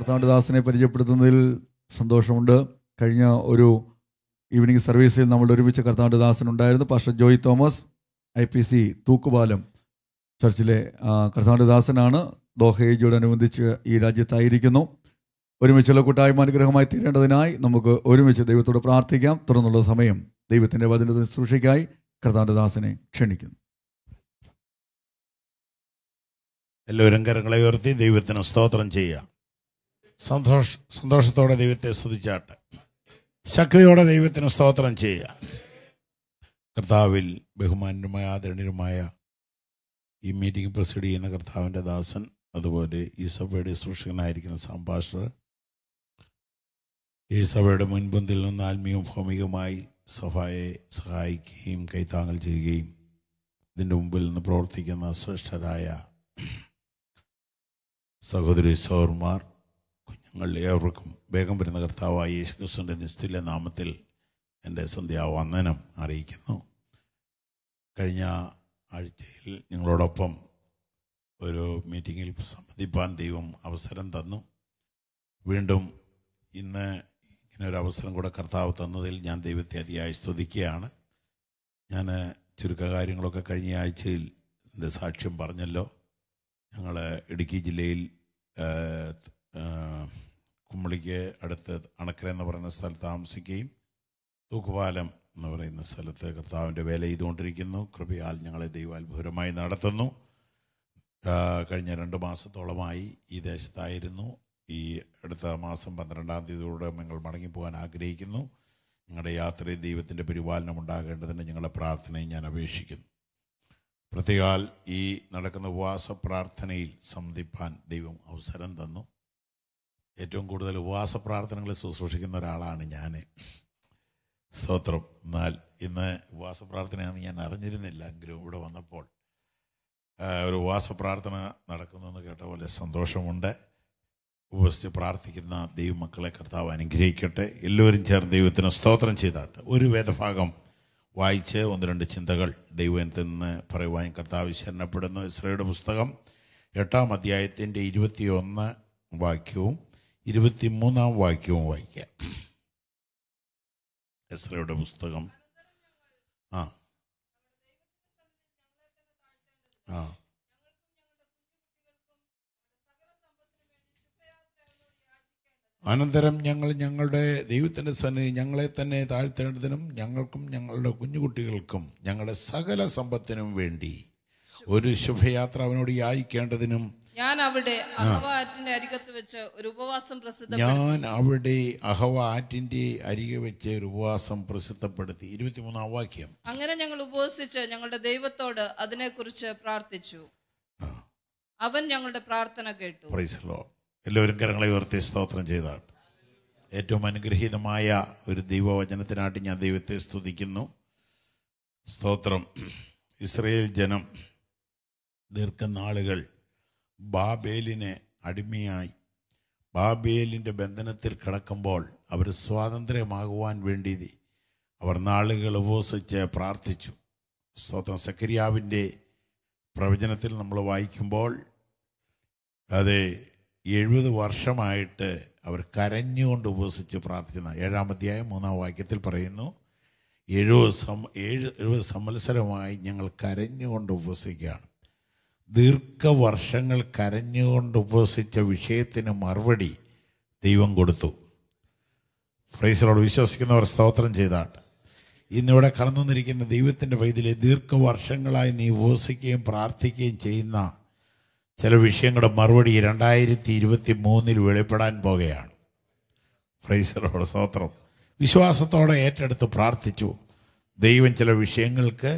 കർത്താവിൻ്റെ ദാസനെ പരിചയപ്പെടുത്തുന്നതിൽ സന്തോഷമുണ്ട് കഴിഞ്ഞ ഒരു ഈവനിങ് സർവീസിൽ നമ്മൾ ഒരുമിച്ച് കർത്താവിൻ്റെ ദാസനുണ്ടായിരുന്നു pastor Joy Thomas I P C Thookkupalam ചർച്ചിലെ ആ, കർത്താവിൻ്റെ ദാസനാണ് ദോഹേജിയോടനുബന്ധിച്ച് ഈ രാജ്യത്തായിരിക്കുന്നു ഒരുമിച്ചുള്ള കൂട്ടായ്മ അനുഗ്രഹമായി തീരേണ്ടതിനായി നമുക്ക് ഒരുമിച്ച് ദൈവത്തോട് പ്രാർത്ഥിക്കാം തുടർന്നുള്ള സമയം ദൈവത്തിൻ്റെ വചനത്തിന് ശുശ്രൂഷയ്ക്കായി കർത്താവിൻ്റെ ദാസനെ ക്ഷണിക്കുന്നു എല്ലാവരും കരങ്ങളെ ഉയർത്തി ദൈവത്തിന് സ്തോത്രം ചെയ്യാം സന്തോഷ സന്തോഷത്തോടെ ദൈവത്തെ സ്തുതിച്ചാട്ടെ ശക്തിയോടെ ദൈവത്തിന് സ്തോത്രം ചെയ്യാം കർത്താവിൽ ബഹുമാന്യമായ ആദരണീയരുമായ ഈ മീറ്റിംഗ് പ്രസിഡ് ചെയ്യുന്ന കർത്താവിൻ്റെ ദാസൻ അതുപോലെ ഈ സഭയുടെ സൂക്ഷകനായിരിക്കുന്ന സംഭാഷകർ ഈ സഭയുടെ മുൻപന്തിൽ നിന്ന് ആത്മീയവും ഭൗമികവുമായി സഭയെ സഹായിക്കുകയും കൈത്താങ്ങൽ ചെയ്യുകയും ഇതിൻ്റെ മുമ്പിൽ നിന്ന് പ്രവർത്തിക്കുന്ന ശ്രേഷ്ഠരായ സഹോദരി സൗർമാർ കുഞ്ഞുങ്ങൾ ഏവർക്കും വേഗം വരുന്ന കർത്താവായ യേശുക്രിസ്തുവിൻ്റെ നിസ്തുല്യ നാമത്തിൽ എൻ്റെ സന്ധ്യാവന്ദനം അറിയിക്കുന്നു കഴിഞ്ഞ ആഴ്ചയിൽ നിങ്ങളോടൊപ്പം ഒരു മീറ്റിങ്ങിൽ സംബന്ധിപ്പാൻ ദൈവം അവസരം തന്നു വീണ്ടും ഇന്ന് ഇങ്ങനെ ഒരു അവസരം കൂടെ കർത്താവ് തന്നതിൽ ഞാൻ ദൈവത്തെ അതിയായി സ്തുതിക്കുകയാണ് ഞാൻ ചുരുക്ക കാര്യങ്ങളൊക്കെ കഴിഞ്ഞ ആഴ്ചയിൽ എൻ്റെ സാക്ഷ്യം പറഞ്ഞല്ലോ ഞങ്ങൾ ഇടുക്കി ജില്ലയിൽ ആ, ആ, കുമ്പളിക്ക് അടുത്ത് അണക്കര എന്ന് പറയുന്ന സ്ഥലത്ത് താമസിക്കുകയും തൂക്കുപാലം എന്ന് പറയുന്ന സ്ഥലത്ത് കർത്താവിൻ്റെ വേല ചെയ്തുകൊണ്ടിരിക്കുന്നു കൃപയാൽ ഞങ്ങളെ ദൈവാത്ഭുതമായി നടത്തുന്നു ആ, കഴിഞ്ഞ രണ്ട് മാസത്തോളമായി ഈ ദേശത്തായിരുന്നു ഈ അടുത്ത മാസം പന്ത്രണ്ടാം തീയതിയോടെ ഞങ്ങൾ മടങ്ങിപ്പോകാൻ ആഗ്രഹിക്കുന്നു ഞങ്ങളുടെ യാത്രയിൽ ദൈവത്തിൻ്റെ പരിപാലനം ഉണ്ടാകേണ്ടതിന് ഞങ്ങളുടെ പ്രാർത്ഥനയും ഞാൻ അപേക്ഷിക്കുന്നു പ്രത്യേകാൽ ഈ നടക്കുന്ന ഉപവാസ പ്രാർത്ഥനയിൽ സംബന്ധിപ്പാൻ ദൈവം അവസരം തന്നു ഏറ്റവും കൂടുതൽ ഉപവാസ പ്രാർത്ഥനകൾ ശുശ്രൂഷിക്കുന്ന ഒരാളാണ് ഞാൻ സ്തോത്രം എന്നാൽ ഇന്ന് ഉപവാസ പ്രാർത്ഥനയാണെന്ന് ഞാൻ അറിഞ്ഞിരുന്നില്ല എങ്കിലും ഇവിടെ വന്നപ്പോൾ ആ, ഒരു ഉപവാസ പ്രാർത്ഥന നടക്കുന്നെന്ന് കേട്ട പോലെ സന്തോഷമുണ്ട് ഉപവസിച്ച് പ്രാർത്ഥിക്കുന്ന ദൈവമക്കളെ കർത്താവ് അനുഗ്രഹിക്കട്ടെ എല്ലാവരും ചേർന്ന് ദൈവത്തിന് സ്തോത്രം ചെയ്താട്ട് ഒരു വേദഭാഗം വായിച്ച് ഒന്ന് രണ്ട് ചിന്തകൾ ദൈവത്തിൽ നിന്ന് പറയുവാൻ കർത്താവ് ശരണപ്പെടുന്നു ഇസ്രയുടെ പുസ്തകം എട്ടാം അധ്യായത്തിൻ്റെ ഇരുപത്തിയൊന്ന് വാക്യവും ഇരുപത്തിമൂന്നാം വാക്യവും വായിക്കാം എസ്രയുടെ പുസ്തകം ആ ആ അനന്തരം ഞങ്ങൾ ഞങ്ങളുടെ ദൈവത്തിൻ്റെ സന്നിധി ഞങ്ങളെ തന്നെ താഴ്ത്തേണ്ടതിനും ഞങ്ങൾക്കും ഞങ്ങളുടെ കുഞ്ഞുകുട്ടികൾക്കും ഞങ്ങളുടെ സകല സമ്പത്തിനും വേണ്ടി ഒരു ശുഭയാത്ര അവനോട് യാചിക്കേണ്ടതിനും ഞാൻ അവിടെ അഹവാറ്റിന്റെ അരികത്ത് വെച്ച് ഒരു ഉപവാസം പ്രസിദ്ധപ്പെടുത്തി ഞാൻ അവിടെ അഹവ ആറ്റിൻ്റെ അരികെ വെച്ച് ഒരു ഉപവാസം പ്രസിദ്ധപ്പെടുത്തി ഇരുപത്തിമൂന്നാം വാക്യം അങ്ങനെ ഞങ്ങൾ ഉപവസിച്ച് ഞങ്ങളുടെ ദൈവത്തോട് അതിനെക്കുറിച്ച് പ്രാർത്ഥിച്ചു അവൻ ഞങ്ങളുടെ പ്രാർത്ഥന കേട്ടു പ്രൈസലോ എല്ലാവരും കരങ്ങളെ ഉയർത്തി സ്തോത്രം ചെയ്താണ് ഏറ്റവും അനുഗ്രഹീതമായ ഒരു ദൈവവചനത്തിനായിട്ട് ഞാൻ ദൈവത്തെ സ്തുതിക്കുന്നു സ്തോത്രം ഇസ്രയേൽ ജനം ദീർഘനാളുകൾ ബാബേലിനെ അടിമയായി ബാബേലിൻ്റെ ബന്ധനത്തിൽ കിടക്കുമ്പോൾ അവർ സ്വാതന്ത്ര്യമാകുവാൻ വേണ്ടി അവർ നാളുകൾ ഉപവസിച്ച് പ്രാർത്ഥിച്ചു സ്തോത്രം സക്കരിയാവിൻ്റെ പ്രവചനത്തിൽ നമ്മൾ വായിക്കുമ്പോൾ അത് എഴുപത് വർഷമായിട്ട് അവർ കരഞ്ഞുകൊണ്ട് ഉപവസിച്ച് പ്രാർത്ഥിക്കുന്ന ഏഴാം അധ്യായം മൂന്നാം വാക്യത്തിൽ പറയുന്നു എഴുപത് സം ഏഴ് എഴുപത് സംവത്സരമായി ഞങ്ങൾ കരഞ്ഞുകൊണ്ട് ഉപവസിക്കുകയാണ് ദീർഘവർഷങ്ങൾ കരഞ്ഞുകൊണ്ട് ഉപവസിച്ച വിഷയത്തിന് മറുപടി ദൈവം കൊടുത്തു ഫ്രൈസറോട് വിശ്വസിക്കുന്നവർ സ്തോത്രം ചെയ്താട്ട് ഇന്നിവിടെ കടന്നു വന്നിരിക്കുന്ന ദൈവത്തിൻ്റെ വൈദ്യലെ ദീർഘവർഷങ്ങളായി നീ ഉപവസിക്കുകയും പ്രാർത്ഥിക്കുകയും ചെയ്യുന്ന ചില വിഷയങ്ങളുടെ മറുപടി രണ്ടായിരത്തി ഇരുപത്തി മൂന്നിൽ വെളിപ്പെടാൻ പോകുകയാണ് ഫ്രൈസറോട് സ്തോത്രം വിശ്വാസത്തോടെ ഏറ്റെടുത്ത് പ്രാർത്ഥിച്ചു ദൈവം ചില വിഷയങ്ങൾക്ക്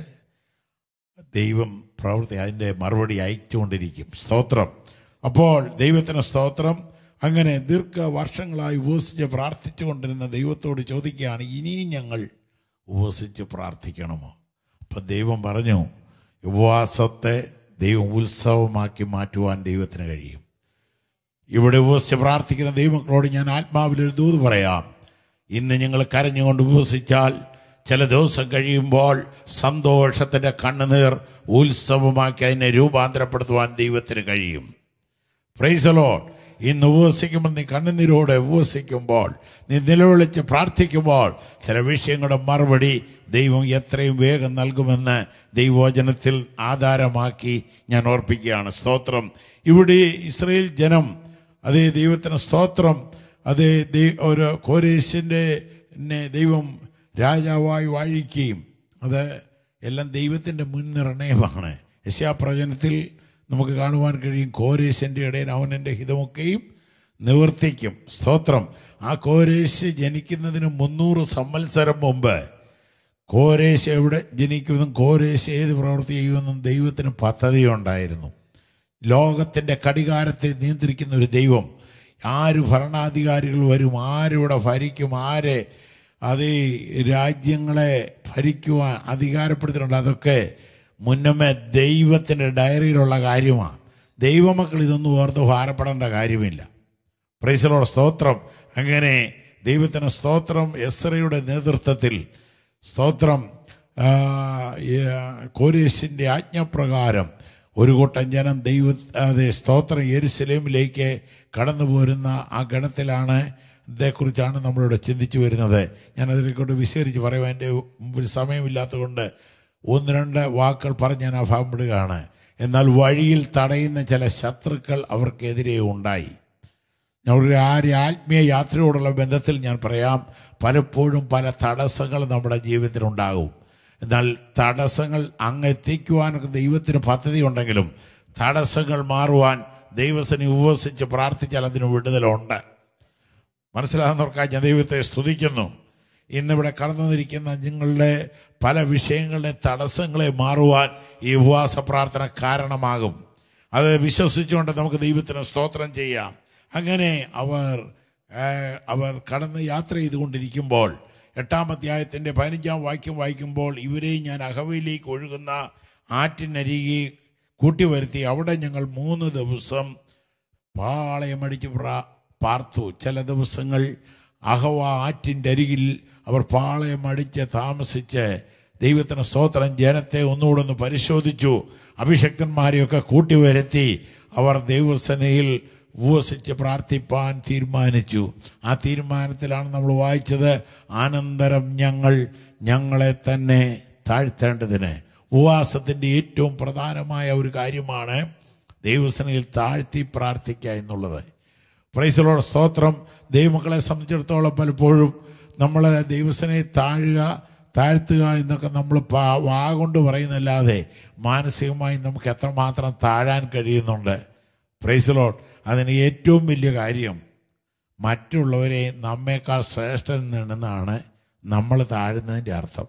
ദൈവം പ്രവൃത്തി അതിൻ്റെ മറുപടി അയച്ചുകൊണ്ടിരിക്കും സ്തോത്രം അപ്പോൾ ദൈവത്തിന് സ്തോത്രം അങ്ങനെ ദീർഘ വർഷങ്ങളായി ഉപവസിച്ച് പ്രാർത്ഥിച്ചുകൊണ്ടിരുന്ന ദൈവത്തോട് ചോദിക്കുകയാണ് ഇനിയും ഞങ്ങൾ ഉപവസിച്ച് പ്രാർത്ഥിക്കണമോ അപ്പം ദൈവം പറഞ്ഞു ഉപവാസത്തെ ദൈവം ഉത്സവമാക്കി മാറ്റുവാൻ ദൈവത്തിന് കഴിയും ഇവിടെ ഉപവസിച്ച് പ്രാർത്ഥിക്കുന്ന ദൈവമക്കളോട് ഞാൻ ആത്മാവിലൊരു ദൂത് പറയാം ഇന്ന് നിങ്ങൾ കരഞ്ഞുകൊണ്ട് ഉപവസിച്ചാൽ ചില ദിവസം കഴിയുമ്പോൾ സന്തോഷത്തിൻ്റെ കണ്ണുനീർ ഉത്സവമാക്കി അതിനെ രൂപാന്തരപ്പെടുത്തുവാൻ ദൈവത്തിന് കഴിയും ഫ്രൈസലോൺ ഇന്ന് ഉപവസിക്കുമ്പോൾ നീ കണ്ണുനീരോടെ ഉപവസിക്കുമ്പോൾ നീ നിലവിളിച്ച് പ്രാർത്ഥിക്കുമ്പോൾ ചില വിഷയങ്ങളുടെ മറുപടി ദൈവം എത്രയും വേഗം നൽകുമെന്ന് ദൈവവചനത്തിൽ ആധാരമാക്കി ഞാൻ ഓർപ്പിക്കുകയാണ് സ്തോത്രം ഇവിടെ ഇസ്രയേൽ ജനം അതേ ദൈവത്തിന് സ്തോത്രം അതേ ദൈ- ഒരു കോരേശിൻ്റെ ദൈവം രാജാവായി വാഴിക്കുകയും അത് എല്ലാം ദൈവത്തിൻ്റെ മുൻനിർണയമാണ് യശാപ്രവചനത്തിൽ നമുക്ക് കാണുവാൻ കഴിയും കോരേശിൻ്റെ ഇടയിൽ അവനെൻ്റെ ഹിതമൊക്കെയും നിവർത്തിക്കും സ്തോത്രം ആ കോരേശ് ജനിക്കുന്നതിന് മുന്നൂറ് സംവത്സരം മുമ്പ് കോരേശ് എവിടെ ജനിക്കുമെന്നും കോരേശ് ഏത് പ്രവൃത്തി ചെയ്യുമെന്നും ദൈവത്തിന് പദ്ധതിയുണ്ടായിരുന്നു ലോകത്തിൻ്റെ കടികാരത്തെ നിയന്ത്രിക്കുന്ന ഒരു ദൈവം ആര് ഭരണാധികാരികൾ വരും ആരിവിടെ ഭരിക്കും ആര് അത് ഈ രാജ്യങ്ങളെ ഭരിക്കുവാൻ അധികാരപ്പെടുത്തിയിട്ടുണ്ട് അതൊക്കെ മുന്നമേ ദൈവത്തിൻ്റെ ഡയറിയിലുള്ള കാര്യമാണ് ദൈവമക്കൾ ഇതൊന്നും ഓർത്ത് ഭാരപ്പെടേണ്ട കാര്യമില്ല പ്രൈസലോട് സ്തോത്രം അങ്ങനെ ദൈവത്തിന് സ്തോത്രം എസ്രയുടെ നേതൃത്വത്തിൽ സ്തോത്രം ആ, ഈ, കോരേശിൻ്റെ ആജ്ഞപ്രകാരം ഒരു കൂട്ടം ജനം ദൈവ അതെ സ്തോത്രം യെരുസലേമിലേക്ക് കടന്നു പോരുന്ന ആ ഗണത്തിലാണ് ഇതേക്കുറിച്ചാണ് നമ്മളിവിടെ ചിന്തിച്ചു വരുന്നത് ഞാൻ അതിലേക്കൊണ്ട് വിശദീകരിച്ച് പറയുവാൻ എൻ്റെ മുമ്പിൽ സമയമില്ലാത്തതുകൊണ്ട് ഒന്ന് രണ്ട് വാക്കുകൾ പറഞ്ഞ് ഞാൻ അഭാവപ്പെടുകയാണ് എന്നാൽ വഴിയിൽ തടയുന്ന ചില ശത്രുക്കൾ അവർക്കെതിരെ ഉണ്ടായി ഞങ്ങളുടെ ആ ഒരു ആത്മീയ യാത്രയോടുള്ള ബന്ധത്തിൽ ഞാൻ പറയാം പലപ്പോഴും പല തടസ്സങ്ങൾ നമ്മുടെ ജീവിതത്തിലുണ്ടാകും എന്നാൽ തടസ്സങ്ങൾ അങ്ങ് എത്തിക്കുവാനൊക്കെ ദൈവത്തിന് പദ്ധതി ഉണ്ടെങ്കിലും തടസ്സങ്ങൾ മാറുവാൻ ദൈവത്തിന് ഉപവസിച്ച് പ്രാർത്ഥിച്ചാൽ അതിന് വിടുതലുണ്ട് മനസ്സിലാകുന്നവർക്കായി ഞാൻ ദൈവത്തെ സ്തുതിക്കുന്നു ഇന്നിവിടെ കടന്നു വന്നിരിക്കുന്ന നിങ്ങളുടെ പല വിഷയങ്ങളുടെ തടസ്സങ്ങളെ മാറുവാൻ ഈ ഉപവാസ പ്രാർത്ഥന കാരണമാകും അത് വിശ്വസിച്ചുകൊണ്ട് നമുക്ക് ദൈവത്തിന് സ്തോത്രം ചെയ്യാം അങ്ങനെ അവർ ആ, അവർ കടന്ന് യാത്ര ചെയ്തുകൊണ്ടിരിക്കുമ്പോൾ എട്ടാം അധ്യായത്തിൻ്റെ പതിനഞ്ചാം വാക്യം വായിക്കുമ്പോൾ ഇവരെയും ഞാൻ അഹവയിലേക്ക് ഒഴുകുന്ന ആറ്റിനരികെ കൂട്ടിവരുത്തി അവിടെ ഞങ്ങൾ മൂന്ന് ദിവസം പാളയമടിച്ച് പ്രാ- പാർത്തു ചില ദിവസങ്ങൾ അഹവ ആറ്റിൻ്റെ അരികിൽ അവർ പാളയമടിച്ച് താമസിച്ച് ദൈവത്തിന് സ്തോത്രം ജനത്തെ ഒന്നുകൂടെ ഒന്ന് പരിശോധിച്ചു അഭിഷക്തന്മാരെയൊക്കെ കൂട്ടിവരുത്തി അവർ ദൈവസേനയിൽ ഉപവസിച്ച് പ്രാർത്ഥിപ്പാൻ തീരുമാനിച്ചു ആ തീരുമാനത്തിലാണ് നമ്മൾ വായിച്ചത് അനന്തരം ഞങ്ങൾ ഞങ്ങളെ തന്നെ താഴ്ത്തേണ്ടതിന് ഉപവാസത്തിൻ്റെ ഏറ്റവും പ്രധാനമായ ഒരു കാര്യമാണ് ദൈവസേനയിൽ താഴ്ത്തി പ്രാർത്ഥിക്കുക എന്നുള്ളത് പ്രൈസലോട് സ്തോത്രം ദൈവമക്കളെ സംബന്ധിച്ചിടത്തോളം പലപ്പോഴും നമ്മൾ ദൈവസേനയെ താഴുക താഴ്ത്തുക എന്നൊക്കെ നമ്മൾ പാ- വാ കൊണ്ട് പറയുന്നല്ലാതെ മാനസികമായി നമുക്ക് എത്രമാത്രം താഴാൻ കഴിയുന്നുണ്ട് പ്രൈസലോട്ട് അതിന് ഏറ്റവും വലിയ കാര്യം മറ്റുള്ളവരെ നമ്മേക്കാൾ ശ്രേഷ്ഠൻ നിന്നാണ് നമ്മൾ താഴുന്നതിൻ്റെ അർത്ഥം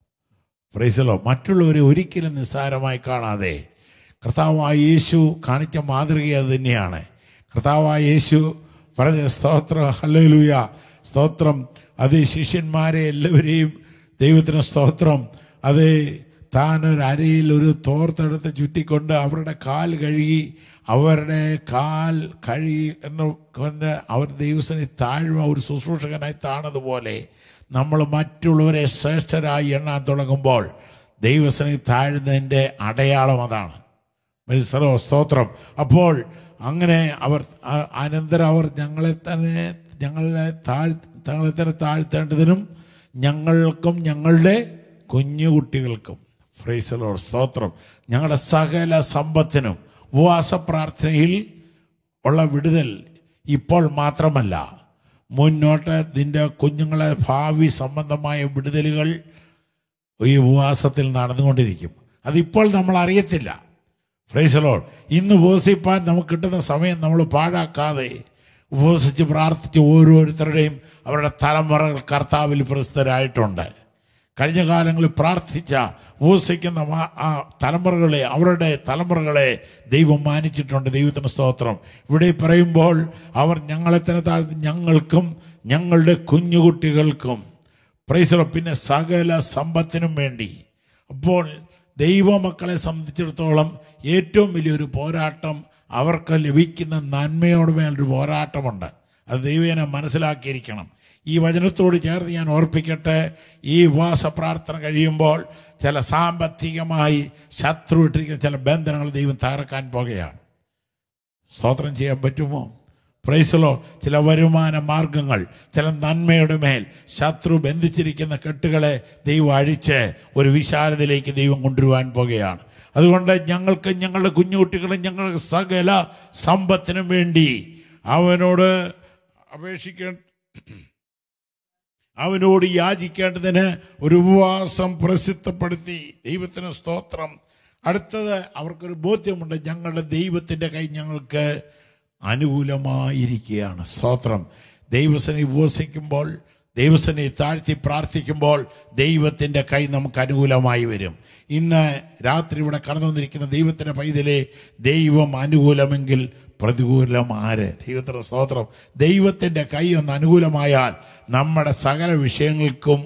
പ്രൈസലോ മറ്റുള്ളവരെ ഒരിക്കലും നിസ്സാരമായി കാണാതെ കർത്താവായ യേശു കാണിച്ച മാതൃക അത് തന്നെയാണ് കർത്താവായ യേശു പറഞ്ഞ സ്തോത്രം ഹല്ലേലൂയ സ്തോത്രം അത് ശിഷ്യന്മാരെ എല്ലാവരെയും ദൈവത്തിന് സ്തോത്രം അത് താൻ ഒരു അരയിൽ ഒരു തോർത്തെടുത്ത് ചുറ്റിക്കൊണ്ട് അവരുടെ കാൽ കഴുകി അവരുടെ കാൽ കഴുകി എന്ന് കൊണ്ട് അവർ ദൈവസനെ താഴ്മ ഒരു ശുശ്രൂഷകനായി താണതുപോലെ നമ്മൾ മറ്റുള്ളവരെ ശ്രേഷ്ഠരായി എണ്ണാൻ തുടങ്ങുമ്പോൾ ദൈവസനെ താഴുന്നതിൻ്റെ അടയാളം അതാണ് മനസ്സിലോ സ്തോത്രം അപ്പോൾ അങ്ങനെ അവർ ആ- അനന്തരം അവർ ഞങ്ങളെ തന്നെ ഞങ്ങളെ താഴ് തങ്ങളെ തന്നെ താഴ്ത്തേണ്ടതിനും ഞങ്ങൾക്കും ഞങ്ങളുടെ കുഞ്ഞുകുട്ടികൾക്കും ഫ്രൈസലോ സ്തോത്രം ഞങ്ങളുടെ സകല സമ്പത്തിനും ഉപവാസ പ്രാർത്ഥനയിൽ ഉള്ള വിടുതൽ ഇപ്പോൾ മാത്രമല്ല മുന്നോട്ട് നിന്റെ കുഞ്ഞുങ്ങളെ ഭാവി സംബന്ധമായ വിടുതലുകൾ ഈ ഉപവാസത്തിൽ നടന്നുകൊണ്ടിരിക്കും അതിപ്പോൾ നമ്മൾ അറിയത്തില്ല ഫ്രൈസലോൾ ഇന്ന് ഉപവസിപ്പാൻ നമുക്ക് കിട്ടുന്ന സമയം നമ്മൾ പാഴാക്കാതെ ഉപവസിച്ച് പ്രാർത്ഥിച്ച് ഓരോരുത്തരുടെയും അവരുടെ തലമുറകൾ കർത്താവിൽ പ്രസിദ്ധരായിട്ടുണ്ട് കഴിഞ്ഞ കാലങ്ങളിൽ പ്രാർത്ഥിച്ച ഉപവസിക്കുന്ന മാ- ആ തലമുറകളെ അവരുടെ തലമുറകളെ ദൈവം മാനിച്ചിട്ടുണ്ട് ദൈവത്തിന് സ്തോത്രം ഇവിടെ പറയുമ്പോൾ അവർ ഞങ്ങളെ തന്നെ താഴ്ത്തി ഞങ്ങൾക്കും ഞങ്ങളുടെ കുഞ്ഞുകുട്ടികൾക്കും പ്രൈസറോ പിന്നെ സകല സമ്പത്തിനും വേണ്ടി അപ്പോൾ ദൈവമക്കളെ സംബന്ധിച്ചിടത്തോളം ഏറ്റവും വലിയൊരു പോരാട്ടം അവർക്ക് ലഭിക്കുന്ന നന്മയോട് മേലൊരു പോരാട്ടമുണ്ട് അത് ദൈവേനെ മനസ്സിലാക്കിയിരിക്കണം ഈ വചനത്തോട് ചേർന്ന് ഞാൻ ഓർപ്പിക്കട്ടെ ഈ ഉപവാസ പ്രാർത്ഥന കഴിയുമ്പോൾ ചില സാമ്പത്തികമായി ശത്രു ഇട്ടിരിക്കുന്ന ചില ബന്ധനങ്ങൾ ദൈവം തകർക്കാൻ പോകുകയാണ് സ്തോത്രം ചെയ്യാൻ പറ്റുമോ പ്രൈസലോ ചില വരുമാന മാർഗങ്ങൾ ചില നന്മയുടെ മേൽ ശത്രു ബന്ധിച്ചിരിക്കുന്ന കെട്ടുകളെ ദൈവം അഴിച്ച് ഒരു വിശാലതയിലേക്ക് ദൈവം കൊണ്ടുവരുവാൻ പോകുകയാണ് അതുകൊണ്ട് ഞങ്ങൾക്ക് ഞങ്ങളുടെ കുഞ്ഞുകുട്ടികളും ഞങ്ങൾക്ക് സകല സമ്പത്തിനും വേണ്ടി അവനോട് അപേക്ഷിക്കേണ്ട അവനോട് യാചിക്കേണ്ടതിന് ഒരു ഉപവാസം പ്രസിദ്ധപ്പെടുത്തി ദൈവത്തിന് സ്തോത്രം അടുത്തത് അവർക്കൊരു ബോധ്യമുണ്ട് ഞങ്ങളുടെ ദൈവത്തിൻ്റെ കൈ ഞങ്ങൾക്ക് അനുകൂലമായിരിക്കുകയാണ് സ്തോത്രം ദൈവസനെ ഉപവസിക്കുമ്പോൾ ദൈവസനെ താഴ്ത്തി പ്രാർത്ഥിക്കുമ്പോൾ ദൈവത്തിൻ്റെ കൈ നമുക്ക് അനുകൂലമായി വരും ഇന്ന് രാത്രി ഇവിടെ കടന്നു വന്നിരിക്കുന്ന ദൈവത്തിൻ്റെ പൈതലെ ദൈവം അനുകൂലമെങ്കിൽ പ്രതികൂലം ആര് ദൈവത്തിൻ്റെ സ്തോത്രം ദൈവത്തിൻ്റെ കൈ ഒന്ന് അനുകൂലമായാൽ നമ്മുടെ സകല വിഷയങ്ങൾക്കും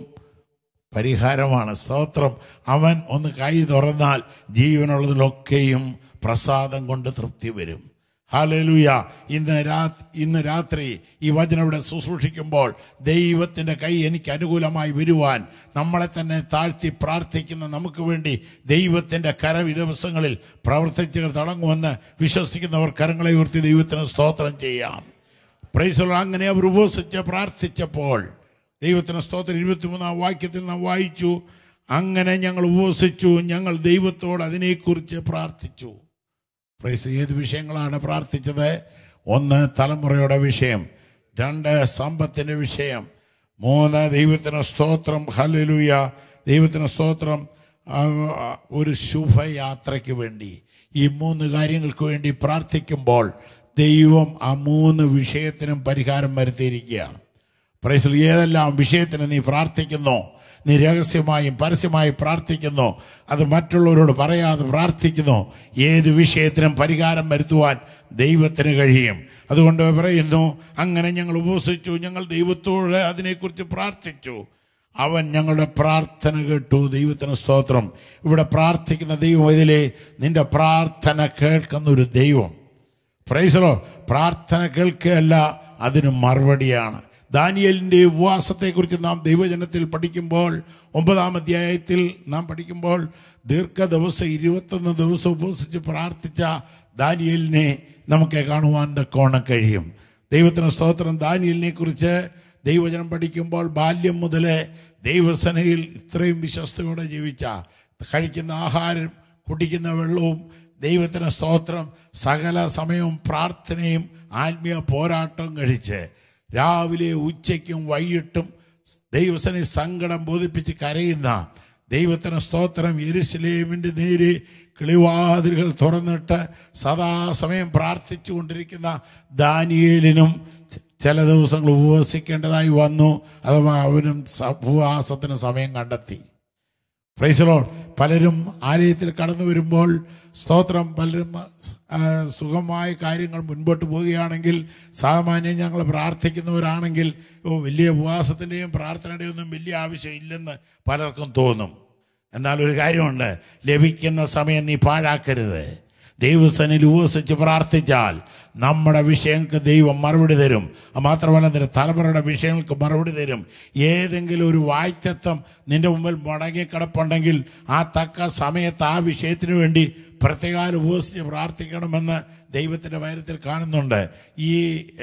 പരിഹാരമാണ് സ്തോത്രം അവൻ ഒന്ന് കൈ തുറന്നാൽ ജീവനുള്ളതിലൊക്കെയും പ്രസാദം കൊണ്ട് തൃപ്തി വരും ഹാലലൂയ ഇന്ന് രാ ഇന്ന് രാത്രി ഈ വചനം ഇവിടെ ശുശ്രൂഷിക്കുമ്പോൾ ദൈവത്തിൻ്റെ കൈ എനിക്ക് അനുകൂലമായി വരുവാൻ നമ്മളെ തന്നെ താഴ്ത്തി പ്രാർത്ഥിക്കുന്ന നമുക്ക് വേണ്ടി ദൈവത്തിൻ്റെ കരം ഈ ദിവസങ്ങളിൽ പ്രവർത്തിച്ച് തുടങ്ങുമെന്ന് വിശ്വസിക്കുന്നവർ കരങ്ങളെ ഉയർത്തി ദൈവത്തിന് സ്തോത്രം ചെയ്യാം പ്രൈസുള്ള അങ്ങനെ അവർ ഉപവസിച്ച് പ്രാർത്ഥിച്ചപ്പോൾ ദൈവത്തിന് സ്തോത്രം ഇരുപത്തിമൂന്നാം വാക്യത്തിൽ നാം വായിച്ചു അങ്ങനെ ഞങ്ങൾ ഉപവസിച്ചു ഞങ്ങൾ ദൈവത്തോട് അതിനെക്കുറിച്ച് പ്രാർത്ഥിച്ചു പ്രൈസ് ഏത് വിഷയങ്ങളാണ് പ്രാർത്ഥിച്ചത് ഒന്ന് തലമുറയുടെ വിഷയം രണ്ട് സമ്പത്തിൻ്റെ വിഷയം മൂന്ന് ദൈവത്തിന് സ്തോത്രം ഹലലുയ ദൈവത്തിന് സ്തോത്രം ആ, ഒരു ശുഭയാത്രയ്ക്ക് വേണ്ടി ഈ മൂന്ന് കാര്യങ്ങൾക്ക് വേണ്ടി പ്രാർത്ഥിക്കുമ്പോൾ ദൈവം ആ മൂന്ന് വിഷയത്തിനും പരിഹാരം വരുത്തിയിരിക്കുകയാണ് പ്രൈസിൽ ഏതെല്ലാം വിഷയത്തിന് നീ പ്രാർത്ഥിക്കുന്നോ നീ രഹസ്യമായും പരസ്യമായും പ്രാർത്ഥിക്കുന്നോ അത് മറ്റുള്ളവരോട് പറയാതെ പ്രാർത്ഥിക്കുന്നോ ഏത് വിഷയത്തിനും പരിഹാരം വരുത്തുവാൻ ദൈവത്തിന് കഴിയും അതുകൊണ്ട് പറയുന്നു അങ്ങനെ ഞങ്ങൾ ഉപവസിച്ചു ഞങ്ങൾ ദൈവത്തോട് അതിനെക്കുറിച്ച് പ്രാർത്ഥിച്ചു അവൻ ഞങ്ങളുടെ പ്രാർത്ഥന കേട്ടു ദൈവത്തിന് സ്തോത്രം ഇവിടെ പ്രാർത്ഥിക്കുന്ന ദൈവം ഇതിലെ നിന്റെ പ്രാർത്ഥന കേൾക്കുന്ന ഒരു ദൈവം പ്രൈസലോ പ്രാർത്ഥന കേൾക്കുകയല്ല അതിന് മറുപടിയാണ് ദാനിയലിൻ്റെ ഉപവാസത്തെക്കുറിച്ച് നാം ദൈവജനത്തിൽ പഠിക്കുമ്പോൾ ഒമ്പതാം അധ്യായത്തിൽ നാം പഠിക്കുമ്പോൾ ദീർഘ ദിവസം ഇരുപത്തൊന്ന് ദിവസം ഉപവസിച്ച് പ്രാർത്ഥിച്ച ദാനിയലിനെ നമുക്ക് കാണുവാൻ തക്കോണം കഴിയും ദൈവത്തിന് സ്തോത്രം ദാനിയലിനെ കുറിച്ച് ദൈവജനം പഠിക്കുമ്പോൾ ബാല്യം മുതലേ ദൈവസനയിൽ ഇത്രയും വിശ്വസ്തയോടെ ജീവിച്ച കഴിക്കുന്ന ആഹാരം കുടിക്കുന്ന വെള്ളവും ദൈവത്തിന് സ്തോത്രം സകല സമയവും പ്രാർത്ഥനയും ആത്മീയ പോരാട്ടവും കഴിച്ച് രാവിലെ ഉച്ചയ്ക്കും വൈകിട്ടും ദൈവസനെ സങ്കടം ബോധിപ്പിച്ച് കരയുന്ന ദൈവത്തിന് സ്തോത്രം യെരുസലേമിൻ്റെ നേരെ കിളിവാതിലുകൾ തുറന്നിട്ട് സദാസമയം പ്രാർത്ഥിച്ചു കൊണ്ടിരിക്കുന്ന ദാനിയേലിനും ചില ദിവസങ്ങൾ ഉപവസിക്കേണ്ടതായി വന്നു അഥവാ അവനും സ- ഉപവാസത്തിന് സമയം കണ്ടെത്തി പ്രൈസലോ പലരും ആലയത്തിൽ കടന്നു വരുമ്പോൾ സ്തോത്രം പലരും ആ, സുഖമായ കാര്യങ്ങൾ മുൻപോട്ട് പോവുകയാണെങ്കിൽ സാമാന്യം ഞങ്ങൾ പ്രാർത്ഥിക്കുന്നവരാണെങ്കിൽ ഓ വലിയ ഉപവാസത്തിൻ്റെയും പ്രാർത്ഥനയുടെയും ഒന്നും വലിയ ആവശ്യമില്ലെന്ന് പലർക്കും തോന്നും എന്നാൽ ഒരു കാര്യമുണ്ട് ലഭിക്കുന്ന സമയം നീ പാഴാക്കരുത് ദൈവസനിൽ ഉപവസിച്ച് പ്രാർത്ഥിച്ചാൽ നമ്മുടെ വിഷയങ്ങൾക്ക് ദൈവം മറുപടി തരും അത് മാത്രമല്ല നിന്റെ തലമുറയുടെ വിഷയങ്ങൾക്ക് മറുപടി തരും ഏതെങ്കിലും ഒരു വായ്ത്തത്വം നിന്റെ മുമ്പിൽ മുടങ്ങിക്കിടപ്പുണ്ടെങ്കിൽ ആ തക്ക സമയത്ത് ആ വിഷയത്തിന് വേണ്ടി പ്രത്യേകം ഉപവസിച്ച് പ്രാർത്ഥിക്കണമെന്ന് ദൈവത്തിൻ്റെ വയരത്തിൽ കാണുന്നുണ്ട് ഈ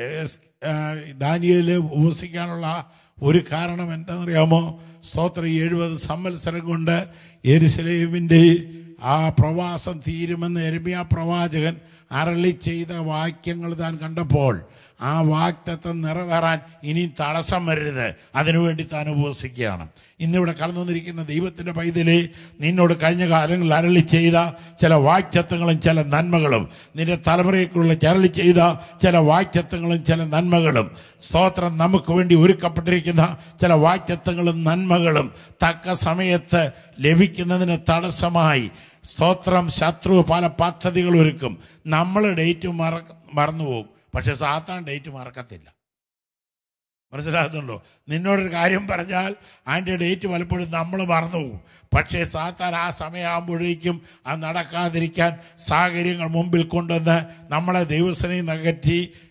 ദാനിയൽ ഉപവസിക്കാനുള്ള ഒരു കാരണം എന്താണെന്നറിയാമോ സ്തോത്രം എഴുപത് സംവത്സരം കൊണ്ട് എരുസലേമിൻ്റെ ആ പ്രവാസം തീരുമെന്ന് എരുമിയ പ്രവാചകൻ അരളി ചെയ്ത വാക്യങ്ങൾ താൻ കണ്ടപ്പോൾ ആ വാക്തത്വം നിറവേറാൻ ഇനി തടസ്സം വരരുത് അതിനുവേണ്ടി താൻ ഉപവസിക്കുകയാണ് ഇന്നിവിടെ കടന്നു വന്നിരിക്കുന്ന ദൈവത്തിൻ്റെ പൈതലേ നിന്നോട് കഴിഞ്ഞ കാലങ്ങളിൽ അരളി ചെയ്ത ചില വാക്തത്വങ്ങളും ചില നന്മകളും നിന്റെ തലമുറയ്ക്കുള്ള ചരളി ചെയ്ത ചില വാക്തത്വങ്ങളും ചില നന്മകളും സ്തോത്രം നമുക്ക് വേണ്ടി ഒരുക്കപ്പെട്ടിരിക്കുന്ന ചില വാക്തത്വങ്ങളും നന്മകളും തക്ക സമയത്ത് ലഭിക്കുന്നതിന് തടസ്സമായി സ്തോത്രം ശത്രു പല പദ്ധതികൾ ഒരുക്കും നമ്മൾ ഡേറ്റ് മറ മറന്നുപോകും പക്ഷെ സാത്താൻ ഡേറ്റ് മറക്കത്തില്ല മനസ്സിലാകുന്നുണ്ടോ നിന്നോടൊരു കാര്യം പറഞ്ഞാൽ അതിൻ്റെ ഡേറ്റ് പലപ്പോഴും നമ്മൾ മറന്നുപോകും പക്ഷേ സാത്താൻ ആ സമയമാകുമ്പോഴേക്കും അത് നടക്കാതിരിക്കാൻ സാഹചര്യങ്ങൾ മുമ്പിൽ കൊണ്ടുവന്ന് നമ്മളെ ദൈവസനയിൽ നകറ്റി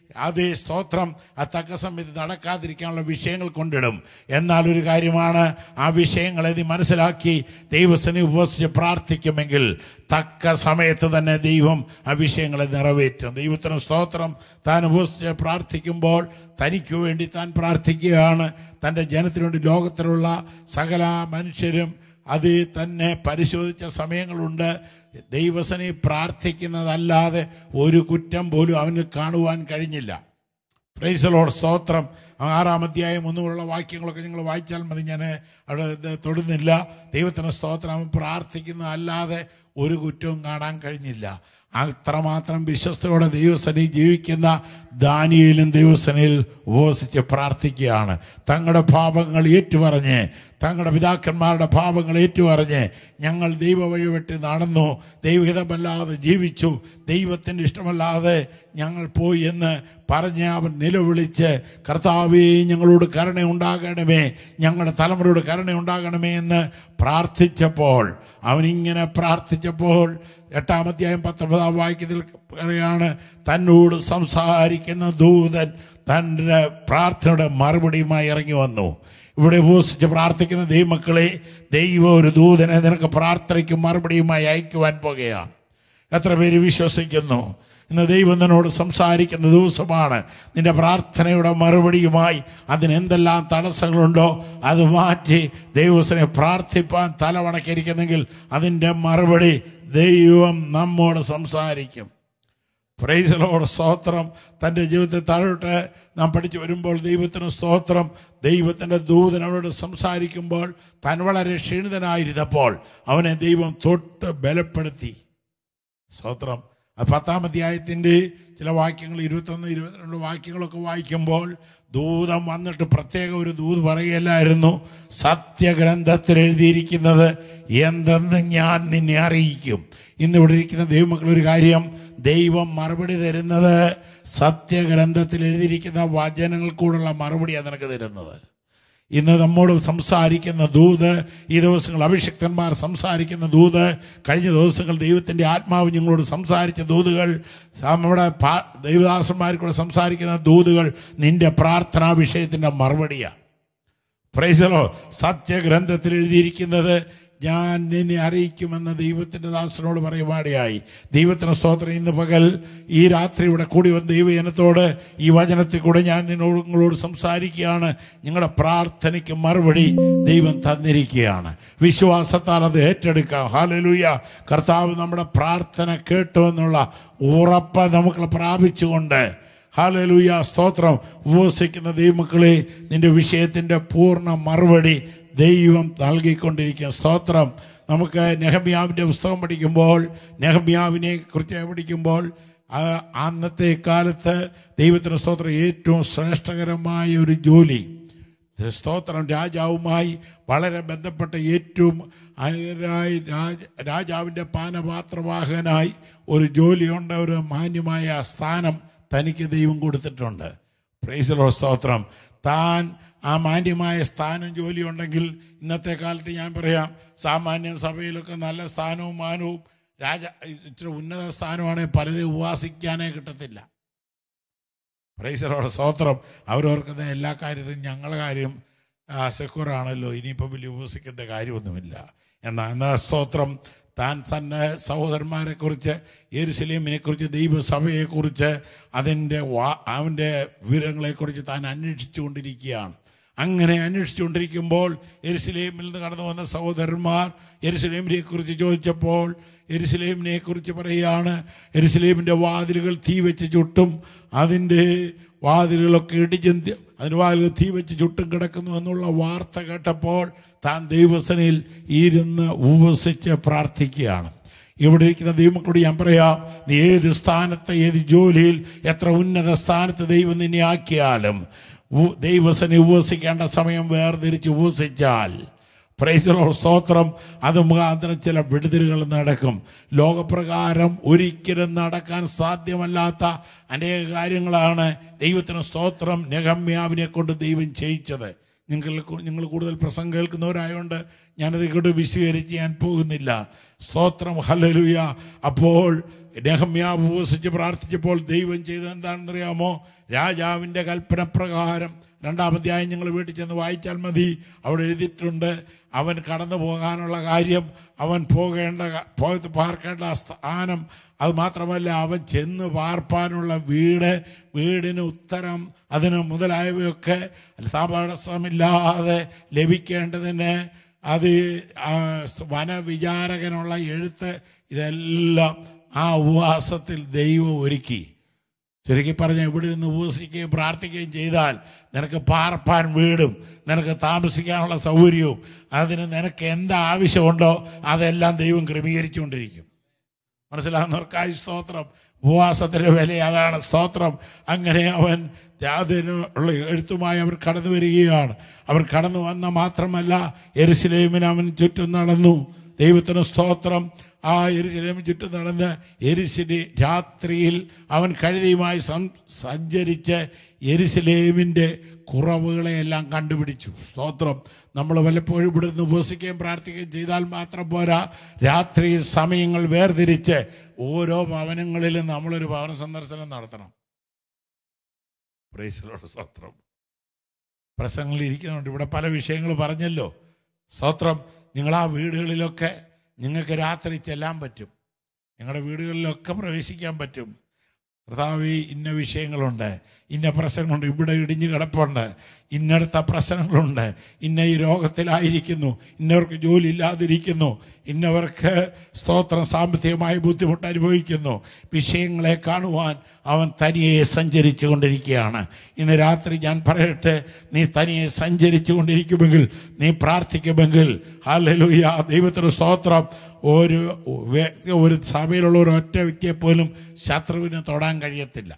അതേ സ്തോത്രം ആ തക്ക സമയത്ത് നടക്കാതിരിക്കാനുള്ള വിഷയങ്ങൾ കൊണ്ടിടും എന്നാൽ ഒരു കാര്യമാണ് ആ വിഷയങ്ങളെ നീ മനസ്സിലാക്കി ദൈവസ്ഥനെ ഉപവസിച്ച് പ്രാർത്ഥിക്കുമെങ്കിൽ തക്ക സമയത്ത് തന്നെ ദൈവം ആ വിഷയങ്ങളെ നിറവേറ്റും ദൈവത്തിന് സ്തോത്രം താൻ ഉപവസിച്ച് പ്രാർത്ഥിക്കുമ്പോൾ തനിക്ക് വേണ്ടി താൻ പ്രാർത്ഥിക്കുകയാണ് തൻ്റെ ജനത്തിനു വേണ്ടി ലോകത്തിലുള്ള സകല മനുഷ്യരും അത് തന്നെ പരിശോധിച്ച സമയങ്ങളുണ്ട് ദൈവസനെ പ്രാർത്ഥിക്കുന്നതല്ലാതെ ഒരു കുറ്റം പോലും അവന് കാണുവാൻ കഴിഞ്ഞില്ല പ്രൈസലോട് സ്തോത്രം ആറാം അധ്യായം ഒന്നുമുള്ള വാക്യങ്ങളൊക്കെ നിങ്ങൾ വായിച്ചാൽ മതി ഞാൻ അവിടെ ഇത് തൊടുന്നില്ല ദൈവത്തിന് സ്തോത്രം അവൻ പ്രാർത്ഥിക്കുന്നതല്ലാതെ ഒരു കുറ്റവും കാണാൻ കഴിഞ്ഞില്ല അത്രമാത്രം വിശ്വസ്തയോടെ ദൈവസനയിൽ ജീവിക്കുന്ന ദാനിയിലും ദൈവസനയിൽ ഉപവസിച്ച് പ്രാർത്ഥിക്കുകയാണ് തങ്ങളുടെ പാപങ്ങൾ ഏറ്റുപറഞ്ഞ് തങ്ങളുടെ പിതാക്കന്മാരുടെ പാപങ്ങൾ ഏറ്റുപറഞ്ഞ് ഞങ്ങൾ ദൈവ വഴിവിട്ട് നടന്നു ദൈവഹിതമല്ലാതെ ജീവിച്ചു ദൈവത്തിൻ്റെ ഇഷ്ടമല്ലാതെ ഞങ്ങൾ പോയി എന്ന് പറഞ്ഞ് അവൻ നിലവിളിച്ച് കർത്താവേ ഞങ്ങളോട് കരുണ ഉണ്ടാകണമേ ഞങ്ങളുടെ തലമുറയോട് കരുണ ഉണ്ടാകണമേ എന്ന് പ്രാർത്ഥിച്ചപ്പോൾ അവനിങ്ങനെ പ്രാർത്ഥിച്ചപ്പോൾ എട്ടാം അധ്യായം പത്തൊമ്പതാം വാക്യത്തിൽ പറയാണ് തന്നോട് സംസാരിക്കുന്ന ദൂതൻ തൻ്റെ പ്രാർത്ഥനയുടെ മറുപടിയുമായി ഇറങ്ങി വന്നു ഇവിടെ ഉപസിച്ച് പ്രാർത്ഥിക്കുന്ന ദൈവമക്കളെ ദൈവം ഒരു ദൂതനെ നിനക്ക് പ്രാർത്ഥനയ്ക്കും മറുപടിയുമായി അയക്കുവാൻ പോകുകയാണ് എത്ര പേര് വിശ്വസിക്കുന്നു ഇന്ന് ദൈവം നിന്നോട് സംസാരിക്കുന്ന ദിവസമാണ് നിന്റെ പ്രാർത്ഥനയുടെ മറുപടിയുമായി അതിന് എന്തെല്ലാം തടസ്സങ്ങളുണ്ടോ അത് മാറ്റി ദൈവത്തിനെ പ്രാർത്ഥിപ്പാൻ തലവണക്കിരിക്കുന്നെങ്കിൽ അതിൻ്റെ മറുപടി ദൈവം നമ്മോട് സംസാരിക്കും പ്രൈസലോട് സ്തോത്രം തൻ്റെ ജീവിതത്തെ താഴോട്ട് നാം പഠിച്ചു വരുമ്പോൾ ദൈവത്തിന് സ്തോത്രം ദൈവത്തിൻ്റെ ദൂതൻ അവനോട് സംസാരിക്കുമ്പോൾ താൻ വളരെ ക്ഷീണിതനായിരുന്നപ്പോൾ അവനെ ദൈവം തൊട്ട് ബലപ്പെടുത്തി സ്തോത്രം അത് പത്താം അധ്യായത്തിൻ്റെ ചില വാക്യങ്ങൾ ഇരുപത്തൊന്ന് ഇരുപത്തിരണ്ട് വാക്യങ്ങളൊക്കെ വായിക്കുമ്പോൾ ദൂതം വന്നിട്ട് പ്രത്യേക ഒരു ദൂത് പറയുകയല്ലായിരുന്നു സത്യഗ്രന്ഥത്തിൽ എഴുതിയിരിക്കുന്നത് എന്തെന്ന് ഞാൻ നിന്നെ അറിയിക്കും ഇന്ന് ഇവിടെ ഇരിക്കുന്ന ദൈവമക്കൾ ഒരു കാര്യം ദൈവം മറുപടി തരുന്നത് സത്യഗ്രന്ഥത്തിൽ എഴുതിയിരിക്കുന്ന വചനങ്ങൾക്കൂടുള്ള മറുപടിയാണ് നിനക്ക് തരുന്നത് ഇന്ന് നമ്മോട് സംസാരിക്കുന്ന ദൂത് ഈ ദിവസങ്ങൾ അഭിഷിക്തന്മാർ സംസാരിക്കുന്ന ദൂത് കഴിഞ്ഞ ദിവസങ്ങൾ ദൈവത്തിൻ്റെ ആത്മാവ് ഞങ്ങളോട് സംസാരിച്ച ദൂതുകൾ നമ്മുടെ പാ- ദൈവദാസന്മാർക്കൂടെ സംസാരിക്കുന്ന ദൂതുകൾ നിന്റെ പ്രാർത്ഥനാ വിഷയത്തിൻ്റെ മറുപടിയാണ് പ്രൈസലോ സത്യഗ്രന്ഥത്തിൽ എഴുതിയിരിക്കുന്നത് ഞാൻ നിന്നെ അറിയിക്കുമെന്ന് ദൈവത്തിൻ്റെ ദാസനോട് പറയുവാടിയായി ദൈവത്തിന് സ്തോത്രം ഇന്ന് പകൽ ഈ രാത്രി ഇവിടെ കൂടി വന്ന ദൈവജനത്തോട് ഈ വചനത്തിൽ കൂടെ ഞാൻ നിന്നോട് നിങ്ങളോട് സംസാരിക്കുകയാണ് നിങ്ങളുടെ പ്രാർത്ഥനയ്ക്ക് മറുപടി ദൈവം തന്നിരിക്കുകയാണ് വിശ്വാസത്താൽ അത് ഏറ്റെടുക്കാം ഹാലലൂയ കർത്താവ് നമ്മുടെ പ്രാർത്ഥന കേട്ടു എന്നുള്ള ഉറപ്പ് നമുക്ക് പ്രാപിച്ചുകൊണ്ട് ഹാലലൂയ സ്തോത്രം ഉപവസിക്കുന്ന ദൈവമക്കളെ നിന്റെ വിഷയത്തിൻ്റെ പൂർണ്ണ മറുപടി ദൈവം നൽകിക്കൊണ്ടിരിക്കും സ്തോത്രം നമുക്ക് നെഹമ്യാവിൻ്റെ പുസ്തകം പഠിക്കുമ്പോൾ നെഹമ്യാവിനെ കുറിച്ച് പഠിക്കുമ്പോൾ ആ അന്നത്തെ കാലത്ത് ദൈവത്തിന് സ്തോത്രം ഏറ്റവും ശ്രേഷ്ഠകരമായ ഒരു ജോലി സ്തോത്രം രാജാവുമായി വളരെ ബന്ധപ്പെട്ട ഏറ്റവും അനുരായി രാജ രാജാവിൻ്റെ പാനപാത്രവാഹനായി ഒരു ജോലിയുണ്ട് ഒരു മാന്യമായ സ്ഥാനം തനിക്ക് ദൈവം കൊടുത്തിട്ടുണ്ട് പ്രൈസലോ സ്തോത്രം താൻ ആ മാന്യമായ സ്ഥാനം ജോലി ഉണ്ടെങ്കിൽ ഇന്നത്തെ കാലത്ത് ഞാൻ പറയാം സാമാന്യ സഭയിലൊക്കെ നല്ല സ്ഥാനവും മാനവും രാജ ഇച്ചിരി ഉന്നത സ്ഥാനമാണെങ്കിൽ പലരും ഉപവാസിക്കാനേ കിട്ടത്തില്ല പ്രൈസറോടെ സ്തോത്രം അവരോർക്കുന്ന എല്ലാ കാര്യത്തിലും ഞങ്ങളുടെ കാര്യം സെക്യൂർ ആണല്ലോ ഇനിയിപ്പോൾ വലിയ ഉപസിക്കേണ്ട കാര്യമൊന്നുമില്ല എന്നാൽ എന്നാ സ്തോത്രം താൻ തൻ്റെ സഹോദരന്മാരെ കുറിച്ച് യെരുസലേമിനെ കുറിച്ച് ദൈവസഭയെക്കുറിച്ച് അതിൻ്റെ വാ അവൻ്റെ വിവരങ്ങളെക്കുറിച്ച് താൻ അന്വേഷിച്ചു കൊണ്ടിരിക്കുകയാണ് അങ്ങനെ അന്വേഷിച്ചുകൊണ്ടിരിക്കുമ്പോൾ എരുസലേമിൽ നിന്ന് കടന്നു വന്ന സഹോദരന്മാർ എരുസലേമിനെ കുറിച്ച് ചോദിച്ചപ്പോൾ എരുസലേമിനെ കുറിച്ച് പറയുകയാണ് എരുസലേമിൻ്റെ വാതിലുകൾ തീ വെച്ച് ചുട്ടും അതിൻ്റെ വാതിലുകളൊക്കെ ഇടിച്ച് അതിൻ്റെ വാതിലുകൾ തീ വെച്ച് ചുട്ടും കിടക്കുന്നു എന്നുള്ള വാർത്ത കേട്ടപ്പോൾ താൻ ദൈവസനയിൽ ഇരുന്ന് ഉപസിച്ച് പ്രാർത്ഥിക്കുകയാണ് ഇവിടെ ഇരിക്കുന്ന ദൈവമക്കളോട് ഞാൻ പറയാം നീ ഏത് സ്ഥാനത്ത് ഏത് ജോലിയിൽ എത്ര ഉന്നത സ്ഥാനത്ത് ദൈവം നിന്നെ ആക്കിയാലും ഉ- ദൈവസനെ ഉപവസിക്കേണ്ട സമയം വേർതിരിച്ച് ഉപവസിച്ചാൽ പ്രൈസലോ സ്തോത്രം അത് മുഖാന്തരം ചില വിടുതലുകൾ നടക്കും ലോകപ്രകാരം ഒരിക്കലും നടക്കാൻ സാധ്യമല്ലാത്ത അനേക കാര്യങ്ങളാണ് ദൈവത്തിന് സ്തോത്രം നെഹമ്യാവിനെ കൊണ്ട് ദൈവം ചെയ്യിച്ചത് നിങ്ങൾ നിങ്ങൾ കൂടുതൽ പ്രസംഗം കേൾക്കുന്നവരായതുകൊണ്ട് ഞാനത് ഇങ്ങോട്ട് വിശദീകരിച്ച് ഞാൻ പോകുന്നില്ല സ്തോത്രം ഹലലുയ അപ്പോൾ നെഹമ്യാവ് ഉപസിച്ച് പ്രാർത്ഥിച്ചപ്പോൾ ദൈവം ചെയ്തത് എന്താണെന്നറിയാമോ രാജാവിൻ്റെ കൽപ്പന പ്രകാരം രണ്ടാമധ്യായം ഞങ്ങൾ വീട്ടിൽ ചെന്ന് വായിച്ചാൽ മതി അവിടെ എഴുതിയിട്ടുണ്ട് അവൻ കടന്നു പോകാനുള്ള കാര്യം അവൻ പോകേണ്ട ക- പോയത് പാർക്കേണ്ട ആ സ്ഥാനം അത് മാത്രമല്ല അവൻ ചെന്ന് പാർപ്പാനുള്ള വീട് വീടിന് ഉത്തരം അതിന് മുതലായവയൊക്കെ തടസ്സമില്ലാതെ ലഭിക്കേണ്ടതിന് അത് ആ വനവിചാരകനുള്ള എഴുത്ത് ഇതെല്ലാം ആ ഉപവാസത്തിൽ ദൈവം ഒരുക്കി ചുരുക്കി പറഞ്ഞ ഇവിടെ നിന്ന് ഉപവസിക്കുകയും പ്രാർത്ഥിക്കുകയും ചെയ്താൽ നിനക്ക് പാർപ്പാൻ വീടും നിനക്ക് താമസിക്കാനുള്ള സൗകര്യവും അതിന് നിനക്ക് എന്ത് ആവശ്യമുണ്ടോ അതെല്ലാം ദൈവം ക്രമീകരിച്ചുകൊണ്ടിരിക്കും മനസ്സിലാകുന്നവർക്കായി സ്തോത്രം ഉപവാസത്തിന്റെ വില അതാണ് സ്തോത്രം അങ്ങനെ അവൻ അതിനുള്ള എഴുത്തുമായി അവൻ കടന്നു വരികയാണ് അവൻ കടന്നു വന്ന മാത്രമല്ല എരുസലേമിന് അവൻ ചുറ്റും നടന്നു ദൈവത്തിന് സ്തോത്രം ആ എരുസലേമിന് ചുറ്റും നടന്ന് എരിശിലെ രാത്രിയിൽ അവൻ കഴുതിയുമായി സം- സഞ്ചരിച്ച് എരുസലേമിൻ്റെ കുറവുകളെയെല്ലാം കണ്ടുപിടിച്ചു സ്തോത്രം നമ്മൾ വല്ലപ്പോഴും ഇവിടെ നിന്ന് ഉപസിക്കുകയും പ്രാർത്ഥിക്കുകയും ചെയ്താൽ മാത്രം പോരാ രാത്രിയിൽ സമയങ്ങൾ വേർതിരിച്ച് ഓരോ ഭവനങ്ങളിലും നമ്മളൊരു ഭവന സന്ദർശനം നടത്തണം പ്രൈസിലോട് സ്തോത്രം പ്രസംഗങ്ങളിൽ ഇരിക്കുന്നുണ്ട് ഇവിടെ പല വിഷയങ്ങൾ പറഞ്ഞല്ലോ സ്തോത്രം നിങ്ങൾ ആ വീടുകളിലൊക്കെ നിങ്ങൾക്ക് രാത്രി ചെല്ലാൻ പറ്റും നിങ്ങളുടെ വീടുകളിലൊക്കെ പ്രവേശിക്കാൻ പറ്റും കർത്താവ് ഇന്ന വിഷയങ്ങളുണ്ട് ഇന്ന പ്രശ്നങ്ങളുണ്ട് ഇവിടെ ഇടിഞ്ഞു കിടപ്പുണ്ട് ഇന്നടുത്ത പ്രശ്നങ്ങളുണ്ട് ഇന്ന ഈ രോഗത്തിലായിരിക്കുന്നു ഇന്നവർക്ക് ജോലി ഇല്ലാതിരിക്കുന്നു ഇന്നവർക്ക് സ്തോത്രം സാമ്പത്തികമായി ബുദ്ധിമുട്ട് അനുഭവിക്കുന്നു വിഷയങ്ങളെ കാണുവാൻ അവൻ തനിയെ സഞ്ചരിച്ചു കൊണ്ടിരിക്കുകയാണ് ഇന്ന് രാത്രി ഞാൻ പറയട്ടെ നീ തനിയെ സഞ്ചരിച്ചു കൊണ്ടിരിക്കുമെങ്കിൽ നീ പ്രാർത്ഥിക്കുമെങ്കിൽ ഹല്ലേലൂയ ദൈവത്തിന് സ്തോത്രം ഒരു വ്യക്തി ഒരു സഭയിലുള്ള ഒരു ഒറ്റ വ്യക്തിയെ പോലും ശത്രുവിന് തൊടാൻ കഴിയത്തില്ല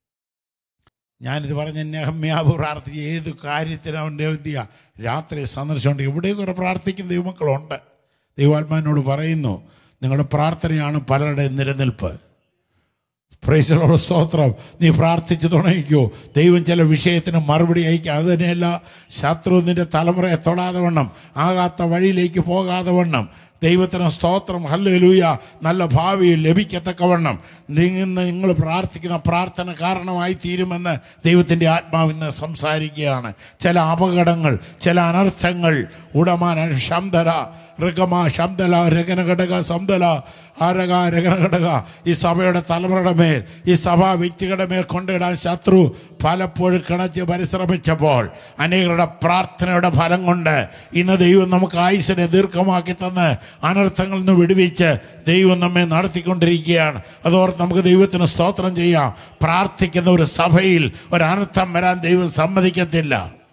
ഞാനിത് പറഞ്ഞ നെഹമ്യാവ് പ്രാർത്ഥിച്ച ഏത് കാര്യത്തിനും അവൻ്റെ എന്തിയ രാത്രി സന്ദർശനമുണ്ട് ഇവിടെ കുറെ പ്രാർത്ഥിക്കുന്ന ദൈവമക്കളുണ്ട് ദൈവാത്മാവിനോട് പറയുന്നു നിങ്ങളുടെ പ്രാർത്ഥനയാണ് പലരുടെ നിലനിൽപ്പ് പ്രൈസലോട് സ്തോത്രം നീ പ്രാർത്ഥിച്ചു തുടങ്ങിക്കോ ദൈവം ചില വിഷയത്തിന് മറുപടി അയക്കുക അത് തന്നെയല്ല ശത്രു നിന്റെ തലമുറയെ തൊടാതെ വണ്ണം ആകാത്ത വഴിയിലേക്ക് പോകാതെ വണ്ണം ദൈവത്തിന് സ്തോത്രം ഹല്ലേലൂയ നല്ല ഭാവിയിൽ ലഭിക്കത്തക്കവണ്ണം നിങ്ങൾ നിങ്ങൾ പ്രാർത്ഥിക്കുന്ന പ്രാർത്ഥന കാരണമായി തീരുമെന്ന് ദൈവത്തിൻ്റെ ആത്മാവ് ഇന്ന് സംസാരിക്കുകയാണ് ചില അപകടങ്ങൾ ചില അനർത്ഥങ്ങൾ ഉടമാന ശബ്ദല ഋഗമ ശബ്ദല രഗനഘടക സംദല ആരക രഗനഘടക ഈ സഭയുടെ തലമുറയുടെ മേൽ ഈ സഭാ വ്യക്തികളുടെ മേൽ കൊണ്ടിടാൻ ശത്രു പലപ്പോഴും കിണച്ച് പരിശ്രമിച്ചപ്പോൾ അനേകരുടെ പ്രാർത്ഥനയുടെ ഫലം കൊണ്ട് ഇന്ന് ദൈവം നമുക്ക് ആയുസിനെ ദീർഘമാക്കി തന്ന് അനർത്ഥങ്ങളിൽ നിന്ന് വിടുവിച്ച് ദൈവം നമ്മെ നടത്തിക്കൊണ്ടിരിക്കുകയാണ് അതോർത്ത് നമുക്ക് ദൈവത്തിന് സ്തോത്രം ചെയ്യാം പ്രാർത്ഥിക്കുന്ന ഒരു സഭയിൽ ഒരു അനർത്ഥം വരാൻ ദൈവം സമ്മതിക്കത്തില്ല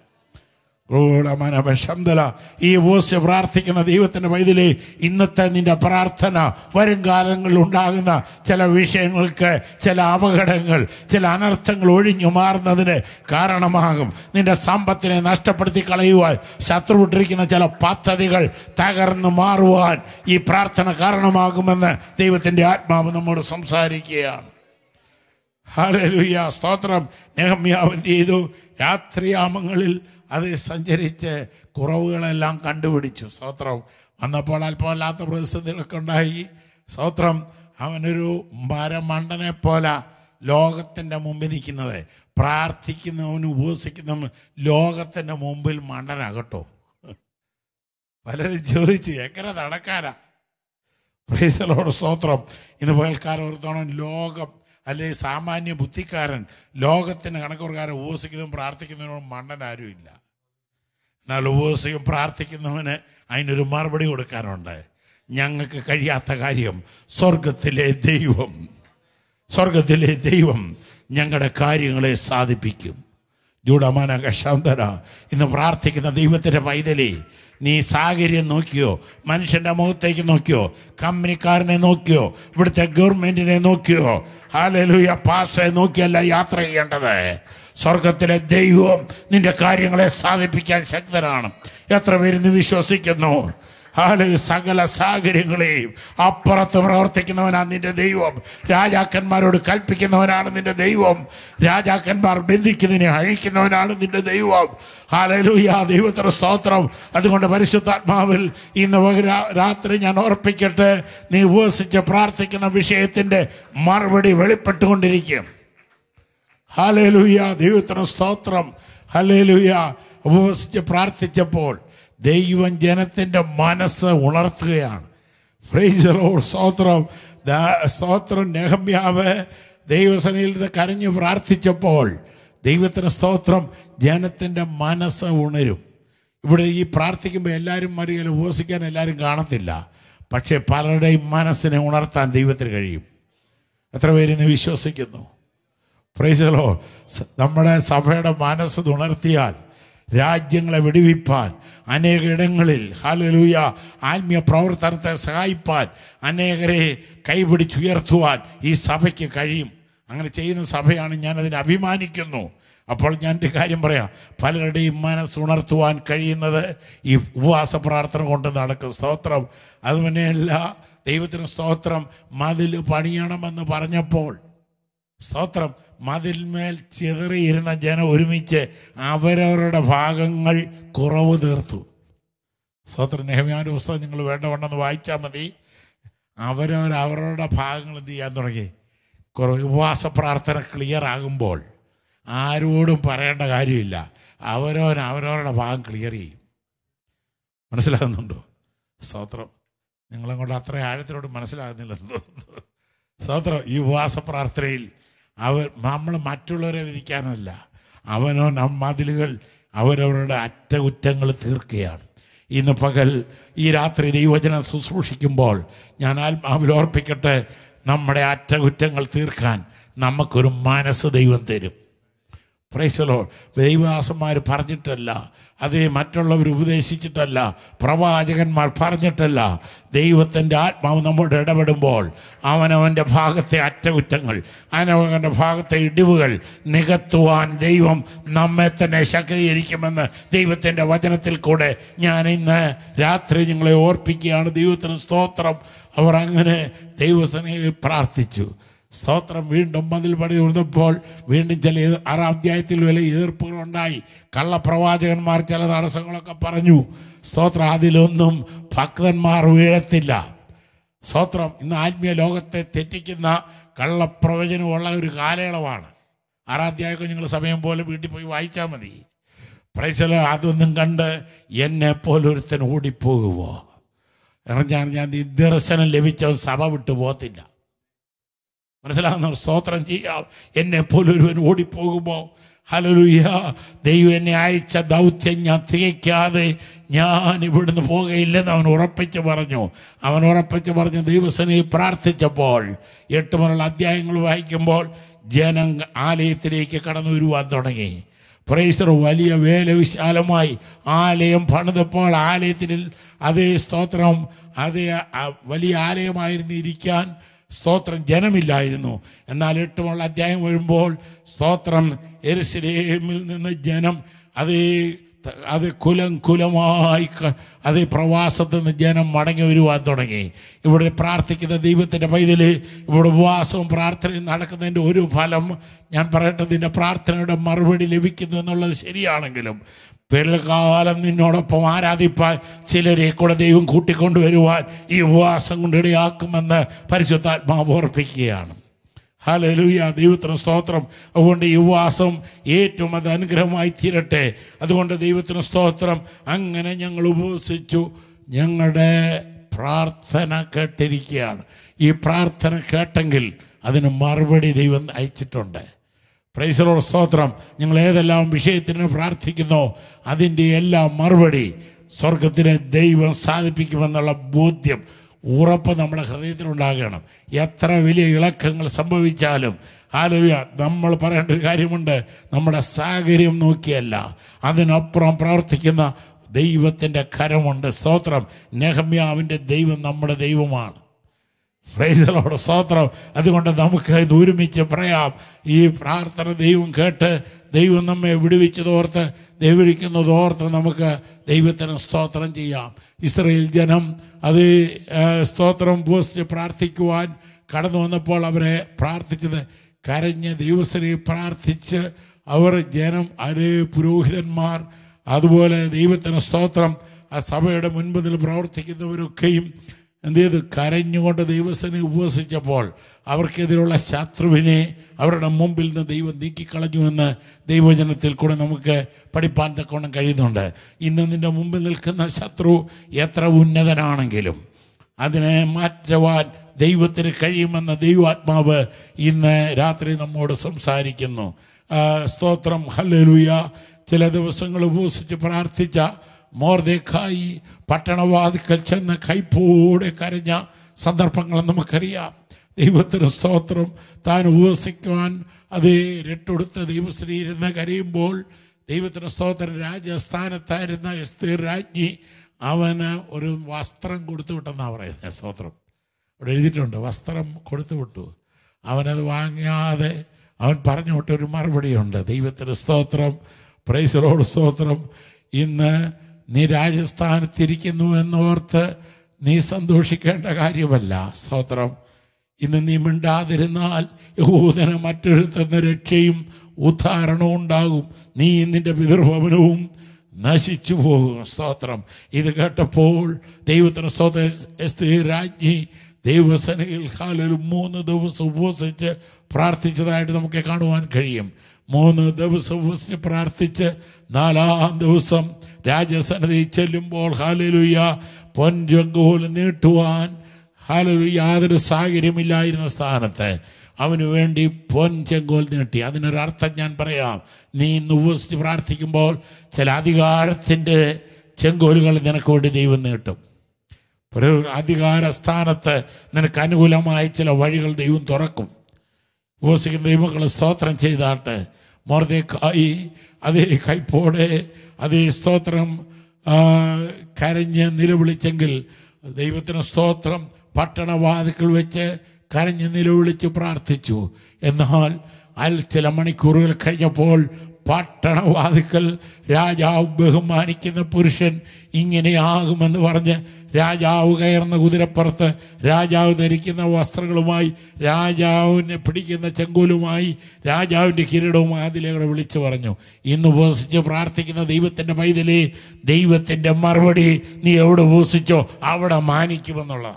ശബ്ദല ഈ വോസ് പ്രാർത്ഥിക്കുന്ന ദൈവത്തിന്റെ വൈദ്യലേ ഇന്നത്തെ നിന്റെ പ്രാർത്ഥന വരും കാലങ്ങളിൽ ഉണ്ടാകുന്ന ചില വിഷയങ്ങൾക്ക് ചില അപകടങ്ങൾ ചില അനർത്ഥങ്ങൾ ഒഴിഞ്ഞു മാറുന്നതിന് കാരണമാകും നിന്റെ സമ്പത്തിനെ നഷ്ടപ്പെടുത്തി കളയുവാൻ ശത്രുവിട്ടിരിക്കുന്ന ചില പദ്ധതികൾ തകർന്നു മാറുവാൻ ഈ പ്രാർത്ഥന കാരണമാകുമെന്ന് ദൈവത്തിന്റെ ആത്മാവ് നമ്മോട് സംസാരിക്കുകയാണ് ഹല്ലേലൂയ സ്തോത്രം നെഹമ്യാവ് എന്ത് ചെയ്തു രാത്രിയാമങ്ങളിൽ അത് സഞ്ചരിച്ച് കുറവുകളെല്ലാം കണ്ടുപിടിച്ചു സ്തോത്രം വന്നപ്പോൾ അല്പമല്ലാത്ത പ്രതിസന്ധികളൊക്കെ ഉണ്ടായി സ്തോത്രം അവനൊരു മരമണ്ടനെ പോലെ ലോകത്തിൻ്റെ മുമ്പിൽ നിൽക്കുന്നത് പ്രാർത്ഥിക്കുന്നവനും ഉപവസിക്കുന്നവനും ലോകത്തിൻ്റെ മുമ്പിൽ മണ്ടനാകട്ടോ പലരും ചോദിച്ചു എങ്ങനെ നടക്കാനാ പ്രൈസലോട് സ്തോത്രം ഇന്ന് പകൽക്കാരൻ ഓർത്തോണം ലോകം അല്ലെ സാമാന്യ ബുദ്ധിക്കാരൻ ലോകത്തിന് കണക്കുറക്കാരൻ ഉപവസിക്കുന്നതും പ്രാർത്ഥിക്കുന്നതിനോടും മണ്ടൻ ആരുമില്ല എന്നാൽ ഉപവസിക്കും പ്രാർത്ഥിക്കുന്നവന് അതിനൊരു മറുപടി കൊടുക്കാനുണ്ട് ഞങ്ങൾക്ക് കഴിയാത്ത കാര്യം സ്വർഗത്തിലെ ദൈവം സ്വർഗത്തിലെ ദൈവം ഞങ്ങളുടെ കാര്യങ്ങളെ സാധിപ്പിക്കും ജൂഡമാന ശാന്തര ഇന്ന് പ്രാർത്ഥിക്കുന്ന ദൈവത്തിൻ്റെ പൈതലേ നീ സാഹചര്യം നോക്കിയോ മനുഷ്യന്റെ മുഖത്തേക്ക് നോക്കിയോ കമ്പനിക്കാരനെ നോക്കിയോ ഇവിടുത്തെ ഗവൺമെന്റിനെ നോക്കിയോ ഹാലലൂയ പാസെ നോക്കിയല്ല യാത്ര ചെയ്യേണ്ടത് സ്വർഗത്തിലെ ദൈവം നിന്റെ കാര്യങ്ങളെ സാധിപ്പിക്കാൻ ശക്തനാണ് എത്ര പേര് ഇന്ന് വിശ്വസിക്കുന്നു ഹാലലു സകല സാഹചര്യങ്ങളെയും അപ്പുറത്ത് പ്രവർത്തിക്കുന്നവനാണ് നിന്റെ ദൈവം രാജാക്കന്മാരോട് കൽപ്പിക്കുന്നവനാണ് നിന്റെ ദൈവം രാജാക്കന്മാർ ബന്ധിക്കുന്നതിനെ അഴിക്കുന്നവനാണ് നിന്റെ ദൈവം ഹാലലൂയ ദൈവത്തിന് സ്തോത്രം അതുകൊണ്ട് പരിശുദ്ധാത്മാവിൽ ഇന്ന് വൈകുന്നേര- രാത്രി ഞാൻ ഓർപ്പിക്കട്ടെ നീ ഉപവസിച്ച് പ്രാർത്ഥിക്കുന്ന വിഷയത്തിൻ്റെ മറുപടി വെളിപ്പെട്ടുകൊണ്ടിരിക്കും ഹലേലുയ ദൈവത്തിന് സ്തോത്രം ഹലേലുയ ഉപവസിച്ച് പ്രാർത്ഥിച്ചപ്പോൾ ദൈവം ജനത്തിൻ്റെ മനസ്സ് ഉണർത്തുകയാണ് Praise the Lord. സ്തോത്രം ദാ- സ്തോത്രം നെഹമ്യാവ് ദൈവസനയിൽ നിന്ന് കരഞ്ഞു പ്രാർത്ഥിച്ചപ്പോൾ ദൈവത്തിന് സ്തോത്രം ജനത്തിൻ്റെ മനസ്സ് ഉണരും ഇവിടെ ഈ പ്രാർത്ഥിക്കുമ്പോൾ എല്ലാവരും മറിയാൽ ഉപവസിക്കാൻ എല്ലാവരും കാണത്തില്ല പക്ഷേ പലരുടെയും മനസ്സിനെ ഉണർത്താൻ ദൈവത്തിന് കഴിയും എത്ര പേര് ഇന്ന് വിശ്വസിക്കുന്നു പ്രൈസലോ നമ്മുടെ സഭയുടെ മനസ്സ് ഉണർത്തിയാൽ രാജ്യങ്ങളെ വെടിവിപ്പാൻ അനേക ഇടങ്ങളിൽ ഹാലലൂയ ആത്മീയ പ്രവർത്തനത്തെ സഹായിപ്പാൻ അനേകരെ കൈപിടിച്ചുയർത്തുവാൻ ഈ സഭയ്ക്ക് കഴിയും അങ്ങനെ ചെയ്യുന്ന സഭയാണ് ഞാൻ അതിനെ അഭിമാനിക്കുന്നു അപ്പോൾ ഞാൻ ഒരു കാര്യം പറയാം പലരുടെയും മനസ്സ് ഉണർത്തുവാൻ കഴിയുന്നത് ഈ ഉപവാസ പ്രാർത്ഥന കൊണ്ട് നടക്കും സ്തോത്രം അതുതന്നെയല്ല ദൈവത്തിന് സ്തോത്രം മതിൽ പണിയണമെന്ന് പറഞ്ഞപ്പോൾ സ്തോത്രം മതിൽമേൽ ചിതറിയിരുന്ന ജനം ഒരുമിച്ച് അവരവരുടെ ഭാഗങ്ങൾ കുറവ് തീർത്തു സ്തോത്രം നെഹമ്യാൻ്റെ പുസ്തകം നിങ്ങൾ വേണ്ടവണ്ണെന്ന് വായിച്ചാൽ മതി അവരവർ അവരവരുടെ ഭാഗങ്ങൾ എന്ത് ചെയ്യാൻ തുടങ്ങി കുറവ് ഉപവാസ പ്രാർത്ഥന ക്ലിയർ ആകുമ്പോൾ ആരോടും പറയേണ്ട കാര്യമില്ല അവരവൻ അവരവരുടെ ഭാഗം ക്ലിയർ ചെയ്യും മനസ്സിലാകുന്നുണ്ടോ സ്തോത്രം നിങ്ങളങ്ങോട്ട് അത്ര ആഴത്തിലോട്ട് മനസ്സിലാകുന്നില്ലെന്ന് തോന്നുന്നു സ്തോത്രം ഈ ഉപവാസ പ്രാർത്ഥനയിൽ അവർ നമ്മൾ മറ്റുള്ളവരെ വിധിക്കാനല്ല അവനോ മതിലുകൾ അവരവരുടെ അറ്റകുറ്റങ്ങൾ തീർക്കുകയാണ് ഇന്ന് പകൽ ഈ രാത്രി ദൈവജനം ശുശ്രൂഷിക്കുമ്പോൾ ഞാൻ ആത്മാവിൽ ഓർപ്പിക്കട്ടെ നമ്മുടെ അറ്റകുറ്റങ്ങൾ തീർക്കാൻ നമുക്കൊരു മനസ്സ് ദൈവം തരും പ്രൈസലോ ദൈവദാസന്മാർ പറഞ്ഞിട്ടല്ല അതേ മറ്റുള്ളവർ ഉപദേശിച്ചിട്ടല്ല പ്രവാചകന്മാർ പറഞ്ഞിട്ടല്ല ദൈവത്തിൻ്റെ ആത്മാവ് നമ്മോട് ഇടപെടുമ്പോൾ അവനവൻ്റെ ഭാഗത്തെ അറ്റകുറ്റങ്ങൾ അവനവൻ്റെ ഭാഗത്തെ ഇടിവുകൾ നികത്തുവാൻ ദൈവം നമ്മെ തന്നെ ശക്തീകരിക്കുമെന്ന് ദൈവത്തിൻ്റെ വചനത്തിൽ കൂടെ ഞാൻ ഇന്ന് രാത്രി നിങ്ങളെ ഓർപ്പിക്കുകയാണ് ദൈവത്തിന് സ്തോത്രം അവർ അങ്ങനെ ദൈവസനയിൽ പ്രാർത്ഥിച്ചു സ്തോത്രം വീണ്ടും മതിൽ പണി ഉഴുന്നപ്പോൾ വീണ്ടും ചില എതിർ- ആറാം അധ്യായത്തിൽ വലിയ എതിർപ്പുകളുണ്ടായി കള്ളപ്രവാചകന്മാർ ചില തടസ്സങ്ങളൊക്കെ പറഞ്ഞു സ്തോത്രം അതിലൊന്നും ഭക്തന്മാർ വീഴത്തില്ല സ്തോത്രം ഇന്ന് ആത്മീയ ലോകത്തെ തെറ്റിക്കുന്ന കള്ളപ്രവചനമുള്ള ഒരു കാലയളവാണ് ആറാം അധ്യായമൊക്കെ നിങ്ങൾ സമയം പോലെ വീട്ടിൽ പോയി വായിച്ചാൽ മതി പ്രൈസല അതൊന്നും കണ്ട് എന്നെ പോലൊരുത്തൻ ഓടിപ്പോകുമോ കാരണം ഞാൻ ഞാൻ ഈ ദർശനം ലഭിച്ചവൻ സഭ വിട്ടു പോകത്തില്ല മനസ്സിലാകുന്ന സ്തോത്രം ചെയ്യാം എന്നെ പോലൊരുവൻ ഓടിപ്പോകുമോ ഹലലുയ ദൈവം എന്നെ അയച്ച ദൗത്യം ഞാൻ തികയ്ക്കാതെ ഞാൻ ഇവിടുന്ന് പോകുകയില്ലെന്ന് അവൻ ഉറപ്പിച്ച് പറഞ്ഞു അവൻ ഉറപ്പിച്ച് പറഞ്ഞ് ദൈവസനെ പ്രാർത്ഥിച്ചപ്പോൾ എട്ട് മുതലുള്ള അധ്യായങ്ങൾ വായിക്കുമ്പോൾ ജനം ആലയത്തിലേക്ക് കടന്നു വരുവാൻ തുടങ്ങി പ്രൈസർ വലിയ വേല വിശാലമായി ആലയം പണിതപ്പോൾ ആലയത്തിൽ അതേ സ്തോത്രം അതേ ആ, വലിയ ആലയമായിരുന്നു ഇരിക്കാൻ സ്തോത്രം ജനമില്ലായിരുന്നു എന്നാൽ എട്ടുമുള്ള അധ്യായം വരുമ്പോൾ സ്തോത്രം എരുസലേമിൽ നിന്ന് ജനം അത് അത് കുലം കുലമായി ക- അത് പ്രവാസത്തിൽ നിന്ന് ജനം മടങ്ങി വരുവാൻ തുടങ്ങി ഇവിടെ പ്രാർത്ഥിക്കുന്ന ദൈവത്തിൻ്റെ പൈതല് ഇവിടെ ഉപവാസവും പ്രാർത്ഥനയും നടക്കുന്നതിൻ്റെ ഒരു ഫലം ഞാൻ പറയട്ടെ നിന്റെ പ്രാർത്ഥനയുടെ മറുപടി ലഭിക്കുന്നു എന്നുള്ളത് ശരിയാണെങ്കിലും പിൽക്കാലം നിന്നോടൊപ്പം ആരാധിപ്പാൻ ചിലരെ കൂടെ ദൈവം കൂട്ടിക്കൊണ്ടുവരുവാൻ ഈ ഉപവാസം കൊണ്ട് ഇടയാക്കുമെന്ന് പരിശുദ്ധാത്മാവ് ഓർപ്പിക്കുകയാണ് ഹലലുയ ദൈവത്തിന് സ്തോത്രം അതുകൊണ്ട് ഈ ഉപവാസം ഏറ്റവും അത് അനുഗ്രഹമായി തീരട്ടെ അതുകൊണ്ട് ദൈവത്തിന് സ്തോത്രം അങ്ങനെ ഞങ്ങൾ ഉപവസിച്ചു ഞങ്ങളുടെ പ്രാർത്ഥന കേട്ടിരിക്കുകയാണ് ഈ പ്രാർത്ഥന കേട്ടെങ്കിൽ അതിന് മറുപടി ദൈവം അയച്ചിട്ടുണ്ട് പ്രൈസലോട് സ്തോത്രം നിങ്ങൾ ഏതെല്ലാം വിഷയത്തിന് പ്രാർത്ഥിക്കുന്നോ അതിൻ്റെ എല്ലാം മറുപടി സ്വർഗത്തിലെ ദൈവം സാധിപ്പിക്കുമെന്നുള്ള ബോധ്യം ഉറപ്പ് നമ്മുടെ ഹൃദയത്തിലുണ്ടാകണം എത്ര വലിയ ഇളക്കങ്ങൾ സംഭവിച്ചാലും ആലോചിക നമ്മൾ പറയേണ്ട ഒരു കാര്യമുണ്ട് നമ്മുടെ സാഹചര്യം നോക്കിയല്ല അതിനപ്പുറം പ്രവർത്തിക്കുന്ന ദൈവത്തിൻ്റെ കരമുണ്ട് സ്തോത്രം നെഹമ്യാവിൻ്റെ ദൈവം നമ്മുടെ ദൈവമാണ് ഫ്രൈസലോട് സ്തോത്രം അതുകൊണ്ട് നമുക്ക് ഇത് ഒരുമിച്ച് പറയാം ഈ പ്രാർത്ഥന ദൈവം കേട്ട് ദൈവം നമ്മെ വിടുവിച്ചതോർത്ത് ദൈവരിക്കുന്നതോർത്ത് നമുക്ക് ദൈവത്തിന് സ്തോത്രം ചെയ്യാം ഇസ്രയേൽ ജനം അത് ആ, സ്തോത്രം ഉപസിച്ച് പ്രാർത്ഥിക്കുവാൻ കടന്നു വന്നപ്പോൾ അവരെ പ്രാർത്ഥിച്ചത് കരഞ്ഞ് ദൈവസ്ഥനെ പ്രാർത്ഥിച്ച് അവർ ജനം അത് പുരോഹിതന്മാർ അതുപോലെ ദൈവത്തിന് സ്തോത്രം ആ സഭയുടെ മുൻപിൽ പ്രവർത്തിക്കുന്നവരൊക്കെയും എന്ത് ചെയ്തു കരഞ്ഞുകൊണ്ട് ദൈവസ്ഥനെ ഉപവസിച്ചപ്പോൾ അവർക്കെതിരുള്ള ശത്രുവിനെ അവരുടെ മുമ്പിൽ നിന്ന് ദൈവം നീക്കിക്കളഞ്ഞുവെന്ന് ദൈവജനത്തിൽ കൂടെ നമുക്ക് പഠിപ്പാൻ തക്കോണം കഴിയുന്നുണ്ട് ഇന്ന് നിന്റെ മുമ്പിൽ നിൽക്കുന്ന ശത്രു എത്ര ഉന്നതനാണെങ്കിലും അതിനെ മാറ്റുവാൻ ദൈവത്തിന് കഴിയുമെന്ന ദൈവാത്മാവ് ഇന്ന് രാത്രി നമ്മോട് സംസാരിക്കുന്നു ആ, സ്തോത്രം ഹല്ലേലൂയ ചില ദിവസങ്ങൾ ഉപവസിച്ച് പ്രാർത്ഥിച്ച മോർദേക്കായി പട്ടണവാതിക്കൽ ചെന്ന് കൈപ്പോടെ കരഞ്ഞ സന്ദർഭങ്ങൾ നമുക്കറിയാം ദൈവത്തിന് സ്തോത്രം താൻ ഉപവസിക്കുവാൻ അത് രട്ടെടുത്ത് ദൈവശ്രീ ഇരുന്ന് കരയുമ്പോൾ ദൈവത്തിന് സ്തോത്രം രാജസ്ഥാനത്തായിരുന്ന എസ്തീർ രാജ്ഞി അവന് ഒരു വസ്ത്രം കൊടുത്തു വിട്ടെന്നാണ് പറയുന്നത് സ്തോത്രം അവിടെ എഴുതിയിട്ടുണ്ട് വസ്ത്രം കൊടുത്തു വിട്ടു അവനത് വാങ്ങാതെ അവൻ പറഞ്ഞു വിട്ട ഒരു മറുപടിയുണ്ട് ദൈവത്തിന് സ്തോത്രം പ്രൈസറോട് സ്തോത്രം ഇന്ന് നീ രാജസ്ഥാനത്തിരിക്കുന്നു എന്നോർത്ത് നീ സന്തോഷിക്കേണ്ട കാര്യമല്ല സ്തോത്രം ഇന്ന് നീ മിണ്ടാതിരുന്നാൽ യഹൂദന് മറ്റൊരുത്തുന്ന രക്ഷയും ഉദ്ധാരണവും ഉണ്ടാകും നീ നിന്റെ പിതൃഭവനവും നശിച്ചു പോകും സ്തോത്രം ഇത് കേട്ടപ്പോൾ ദൈവത്തിന് സ്തോത്ര എസ്തേർ രാജ്ഞി ദൈവസനയിൽ കാലിൽ മൂന്ന് ദിവസം ഉപവസിച്ച് പ്രാർത്ഥിച്ചതായിട്ട് നമുക്ക് കാണുവാൻ കഴിയും മൂന്ന് ദിവസം ഉപവസിച്ച് പ്രാർത്ഥിച്ച് നാലാം ദിവസം രാജസനതി ചെല്ലുമ്പോൾ ഹാലലുയ്യ പൊൻജങ്കോൽ നീട്ടുവാൻ ഹാലലു യാതൊരു സാഹചര്യമില്ലായിരുന്ന സ്ഥാനത്ത് അവന് വേണ്ടി പൊൻ ചെങ്കോൽ നീട്ടി അതിനൊരർത്ഥം ഞാൻ പറയാം നീ ഇന്ന് ഉപവസിച്ച് പ്രാർത്ഥിക്കുമ്പോൾ ചില അധികാരത്തിൻ്റെ ചെങ്കോലുകൾ നിനക്ക് വേണ്ടി ദൈവം നീട്ടും ഒരു അധികാര സ്ഥാനത്ത് നിനക്ക് അനുകൂലമായ ചില വഴികൾ ദൈവം തുറക്കും ഉപവസിക്കുന്ന ദൈവങ്ങളെ സ്തോത്രം ചെയ്താട്ട് മോർദേക്കായി അതേ കൈപ്പോടെ അതേ സ്തോത്രം ആ, കരഞ്ഞ് നിലവിളിച്ചെങ്കിൽ ദൈവത്തിന് സ്തോത്രം പട്ടണവാതിക്കൽ വെച്ച് കരഞ്ഞ് നിലവിളിച്ച് പ്രാർത്ഥിച്ചു എന്നാൽ അതിൽ ചില മണിക്കൂറുകൾ കഴിഞ്ഞപ്പോൾ പട്ടണവാതിക്കൽ രാജാവ് ബഹുമാനിക്കുന്ന പുരുഷൻ ഇങ്ങനെയാകുമെന്ന് പറഞ്ഞ് രാജാവ് കയറുന്ന കുതിരപ്പുറത്ത് രാജാവ് ധരിക്കുന്ന വസ്ത്രങ്ങളുമായി രാജാവിനെ പിടിക്കുന്ന ചെങ്കോലുമായി രാജാവിൻ്റെ കിരീടവുമായി അതിലേറെ വിളിച്ചു പറഞ്ഞു ഇന്ന് ഉപസിച്ച് പ്രാർത്ഥിക്കുന്ന ദൈവത്തിൻ്റെ പൈതലേ ദൈവത്തിൻ്റെ മറുപടി നീ എവിടെ ഉപസിച്ചോ അവിടെ മാനിക്കുമെന്നുള്ളതാണ്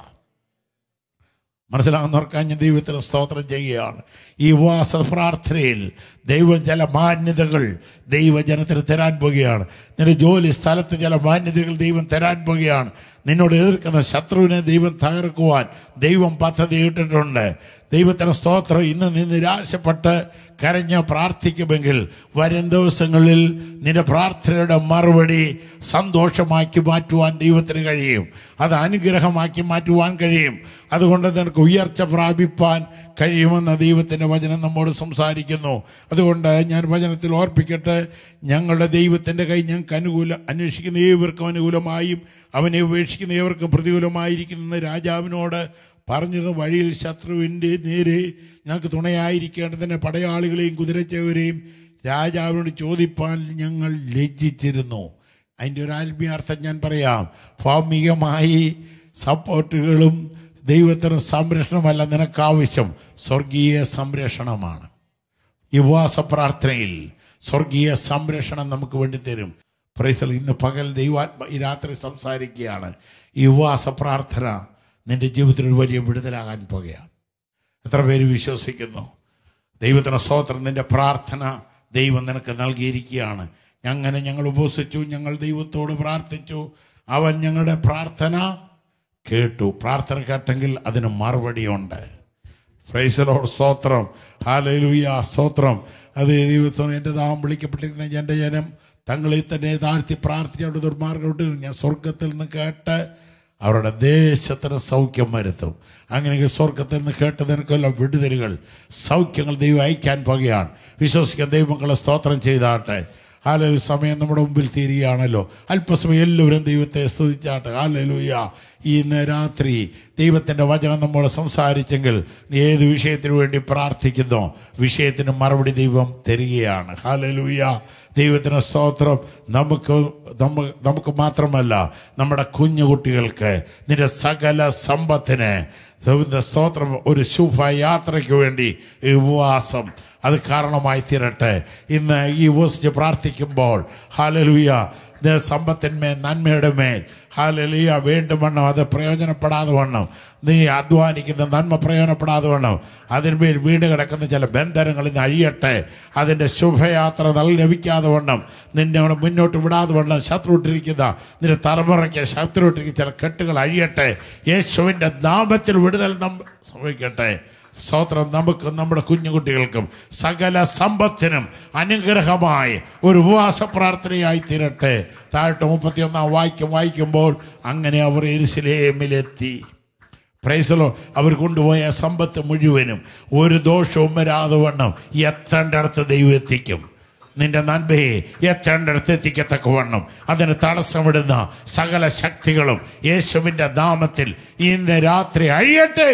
മനസ്സിലാകുന്നവർക്ക് ഞാൻ ദൈവത്തിന് സ്തോത്രം ചെയ്യുകയാണ് ഈ ഉപവാസ പ്രാർത്ഥനയിൽ ദൈവം ചില മാന്യതകൾ ദൈവജനത്തിന് തരാൻ പോകുകയാണ് നിന്റെ ജോലി സ്ഥലത്ത് ചില മാന്യതകൾ ദൈവം തരാൻ പോകുകയാണ് നിന്നോട് എതിർക്കുന്ന ശത്രുവിനെ ദൈവം തകർക്കുവാൻ ദൈവം പദ്ധതി ഇട്ടിട്ടുണ്ട് ദൈവത്തിന് സ്തോത്രം ഇന്ന് നീ നിരാശപ്പെട്ട് കരഞ്ഞ് പ്രാർത്ഥിക്കുമെങ്കിൽ വരും ദിവസങ്ങളിൽ നിന്റെ പ്രാർത്ഥനയുടെ മറുപടി സന്തോഷമാക്കി മാറ്റുവാൻ ദൈവത്തിന് കഴിയും അത് അനുഗ്രഹമാക്കി മാറ്റുവാൻ കഴിയും അതുകൊണ്ട് നിനക്ക് ഉയർച്ച പ്രാപിപ്പാൻ കഴിയുമെന്ന ദൈവത്തിൻ്റെ വചനം നമ്മോട് സംസാരിക്കുന്നു അതുകൊണ്ട് ഞാൻ വചനത്തിൽ ഓർപ്പിക്കട്ടെ ഞങ്ങളുടെ ദൈവത്തിൻ്റെ കൈ ഞങ്ങൾക്ക് അനുകൂല അന്വേഷിക്കുന്ന ഏവർക്കും അനുകൂലമായും അവനെ ഉപേക്ഷിക്കുന്ന ഏവർക്കും പ്രതികൂലമായിരിക്കുന്ന രാജാവിനോട് പറഞ്ഞത് വഴിയിൽ ശത്രുവിൻ്റെ നേരെ ഞങ്ങൾക്ക് തുണയായിരിക്കേണ്ടതിന് പടയാളികളെയും കുതിരച്ചവരെയും രാജാവിനോട് ചോദിപ്പാൻ ഞങ്ങൾ ലജ്ജിച്ചിരുന്നു അതിൻ്റെ ഒരു ആത്മീയാർത്ഥം ഞാൻ പറയാം ഭൗമികമായി സപ്പോർട്ടുകളും ദൈവത്തിന് സംരക്ഷണമല്ല നിനക്ക് ആവശ്യം സ്വർഗീയ സംരക്ഷണമാണ് ഈ ഉപവാസ പ്രാർത്ഥനയിൽ സ്വർഗീയ സംരക്ഷണം നമുക്ക് വേണ്ടി തരും പ്രൈസൽ ഇന്ന് പകൽ ദൈവാത്മ ഈ രാത്രി സംസാരിക്കുകയാണ് ഈ ഉപവാസ പ്രാർത്ഥന നിന്റെ ജീവിതത്തിൽ ഒരു വലിയ വിടുതലാകാൻ പോകുകയാണ് എത്ര പേര് വിശ്വസിക്കുന്നു ദൈവത്തിന് സ്തോത്രം നിന്റെ പ്രാർത്ഥന ദൈവം നിനക്ക് നൽകിയിരിക്കുകയാണ് അങ്ങനെ ഞങ്ങൾ ഉപവസിച്ചു ഞങ്ങൾ ദൈവത്തോട് പ്രാർത്ഥിച്ചു അവൻ ഞങ്ങളുടെ പ്രാർത്ഥന കേട്ടു പ്രാർത്ഥന കേട്ടെങ്കിൽ അതിന് മറുപടിയുണ്ട് ഫ്രൈസലോട് സ്തോത്രം ഹാലലൂയ സ്തോത്രം അത് ദൈവത്തോട് എൻ്റെ ദാഹം വിളിക്കപ്പെട്ടിരുന്ന എൻ്റെ ജനം തങ്ങളെ തന്നെ താഴ്ത്തി പ്രാർത്ഥിച്ച് അവിടെ ദുർമാർഗം വിട്ടു ഞാൻ സ്വർഗത്തിൽ നിന്ന് കേട്ട് അവരുടെ ദേശത്തിന് സൗഖ്യം വരുത്തും അങ്ങനെ സ്വർഗത്തിൽ നിന്ന് കേട്ട് നിനക്കുള്ള വിടുതലുകൾ സൗഖ്യങ്ങൾ ദൈവം അയക്കാൻ പോകുകയാണ് വിശ്വസിക്കാൻ ദൈവങ്ങളെ സ്തോത്രം ചെയ്താട്ടെ ഹാലലു സമയം നമ്മുടെ മുമ്പിൽ തീരുകയാണല്ലോ അല്പസമയം എല്ലാവരും ദൈവത്തെ സ്തുതിച്ചാട്ടെ ഹാലലൂയ ഇന്ന് രാത്രി ദൈവത്തിൻ്റെ വചനം നമ്മോട് സംസാരിച്ചെങ്കിൽ നീ ഏത് വിഷയത്തിനു വേണ്ടി പ്രാർത്ഥിക്കുന്നോ വിഷയത്തിന് മറുപടി ദൈവം തരികയാണ് ഹാലലൂയ ദൈവത്തിന് സ്തോത്രം നമുക്ക് നമ്മ- നമുക്ക് മാത്രമല്ല നമ്മുടെ കുഞ്ഞു കുട്ടികൾക്ക് നിന്റെ സകല സമ്പത്തിന് ദൈവത്തിന്റെ സ്തോത്രം ഒരു ശുഭ യാത്രയ്ക്ക് വേണ്ടി ഈ ഉപവാസം അത് കാരണമായി തീരട്ടെ ഇന്ന് ഈ ഉപസിച്ച് പ്രാർത്ഥിക്കുമ്പോൾ ഹാലലുയ സമ്പത്തിന്മേൽ നന്മയുടെ മേൽ ഹാലലിയ വേണ്ടുവണ്ണം അത് പ്രയോജനപ്പെടാതെ വണ്ണം നീ അധ്വാനിക്കുന്ന നന്മ പ്രയോജനപ്പെടാതെ വണ്ണം അതിന്മേൽ വീണ് കിടക്കുന്ന ചില ബന്ധനങ്ങൾ ഇന്ന് അഴിയട്ടെ അതിൻ്റെ ശുഭയാത്ര നൽ ലഭിക്കാതെ വണ്ണം നിന്നെ അവിടെ മുന്നോട്ട് വിടാതെ വണ്ണം ശത്രുവിട്ടിരിക്കുന്ന നിന്റെ തലമുറയ്ക്ക് ശത്രുവിട്ടിരിക്കുന്ന ചില കെട്ടുകൾ അഴിയട്ടെ യേശുവിൻ്റെ നാമത്തിൽ വിടുതൽ നം സംഭവിക്കട്ടെ സ്തോത്രം നമുക്കും നമ്മുടെ കുഞ്ഞുകുട്ടികൾക്കും സകല സമ്പത്തിനും അനുഗ്രഹമായി ഒരു ഉപവാസ പ്രാർത്ഥനയായി തീരട്ടെ താഴോട്ട് മുപ്പത്തിയൊന്നാം വാക്യം വായിക്കുമ്പോൾ അങ്ങനെ അവർ എരുസലേമിലെത്തി പ്രൈസലോ അവർ കൊണ്ടുപോയ സമ്പത്ത് മുഴുവനും ഒരു ദോഷവും വരാതെ വണ്ണം എത്തേണ്ടടുത്ത് ദൈവം എത്തിക്കും നിന്റെ നന്മയെ എത്തേണ്ടടുത്ത് എത്തിക്കത്തക്കവണ്ണം അതിന് തടസ്സമിടുന്ന സകല ശക്തികളും യേശുവിൻ്റെ നാമത്തിൽ ഇന്ന് രാത്രി അഴിയട്ടെ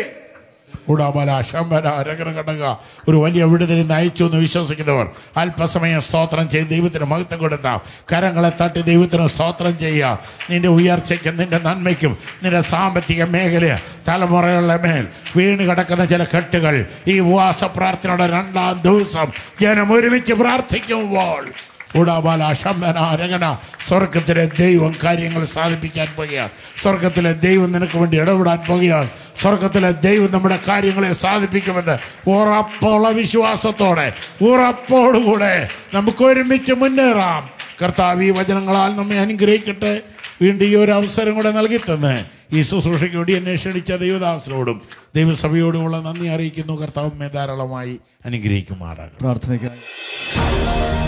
ഉടാബല ശമ്പര രകരഘടക ഒരു വലിയ വിടുതലിൽ നയിച്ചു എന്ന് വിശ്വസിക്കുന്നവർ അല്പസമയം സ്തോത്രം ചെയ്ത് ദൈവത്തിന് മഹത്വം കൊടുത്താം കരങ്ങളെ തട്ടി ദൈവത്തിന് സ്തോത്രം ചെയ്യുക നിന്റെ ഉയർച്ചയ്ക്കും നിന്റെ നന്മയ്ക്കും നിന്റെ സാമ്പത്തിക മേഖല തലമുറകളുടെ മേൽ വീണ് കിടക്കുന്ന ചില കെട്ടുകൾ ഈ ഉപവാസ പ്രാർത്ഥനയുടെ രണ്ടാം ദിവസം ജനം ഒരുമിച്ച് പ്രാർത്ഥിക്കുമ്പോൾ ഉടാബാല ശമ്പന രകന സ്വർഗത്തിലെ ദൈവം കാര്യങ്ങൾ സാധിപ്പിക്കാൻ പോകുകയാണ് സ്വർഗത്തിലെ ദൈവം നിനക്ക് വേണ്ടി ഇടപെടാൻ പോകുകയാണ് സ്വർഗത്തിലെ ദൈവം നമ്മുടെ കാര്യങ്ങളെ സാധിപ്പിക്കുമെന്ന് ഉറപ്പുള്ള വിശ്വാസത്തോടെ ഉറപ്പോടുകൂടെ നമുക്ക് ഒരുമിച്ച് മുന്നേറാം കർത്താവ് ഈ വചനങ്ങളാൽ നമ്മെ അനുഗ്രഹിക്കട്ടെ വീണ്ടും ഈ ഒരു അവസരം കൂടെ നൽകി തന്നെ ഈ ശുശ്രൂഷയ്ക്ക് വേണ്ടി എന്നെ ക്ഷണിച്ച ദൈവദാസനോടും ദൈവസഭയോടുമുള്ള നന്ദി അറിയിക്കുന്നു കർത്താവ് ധാരാളമായി അനുഗ്രഹിക്കുമാറാകട്ടെ പ്രാർത്ഥനയ്ക്കായി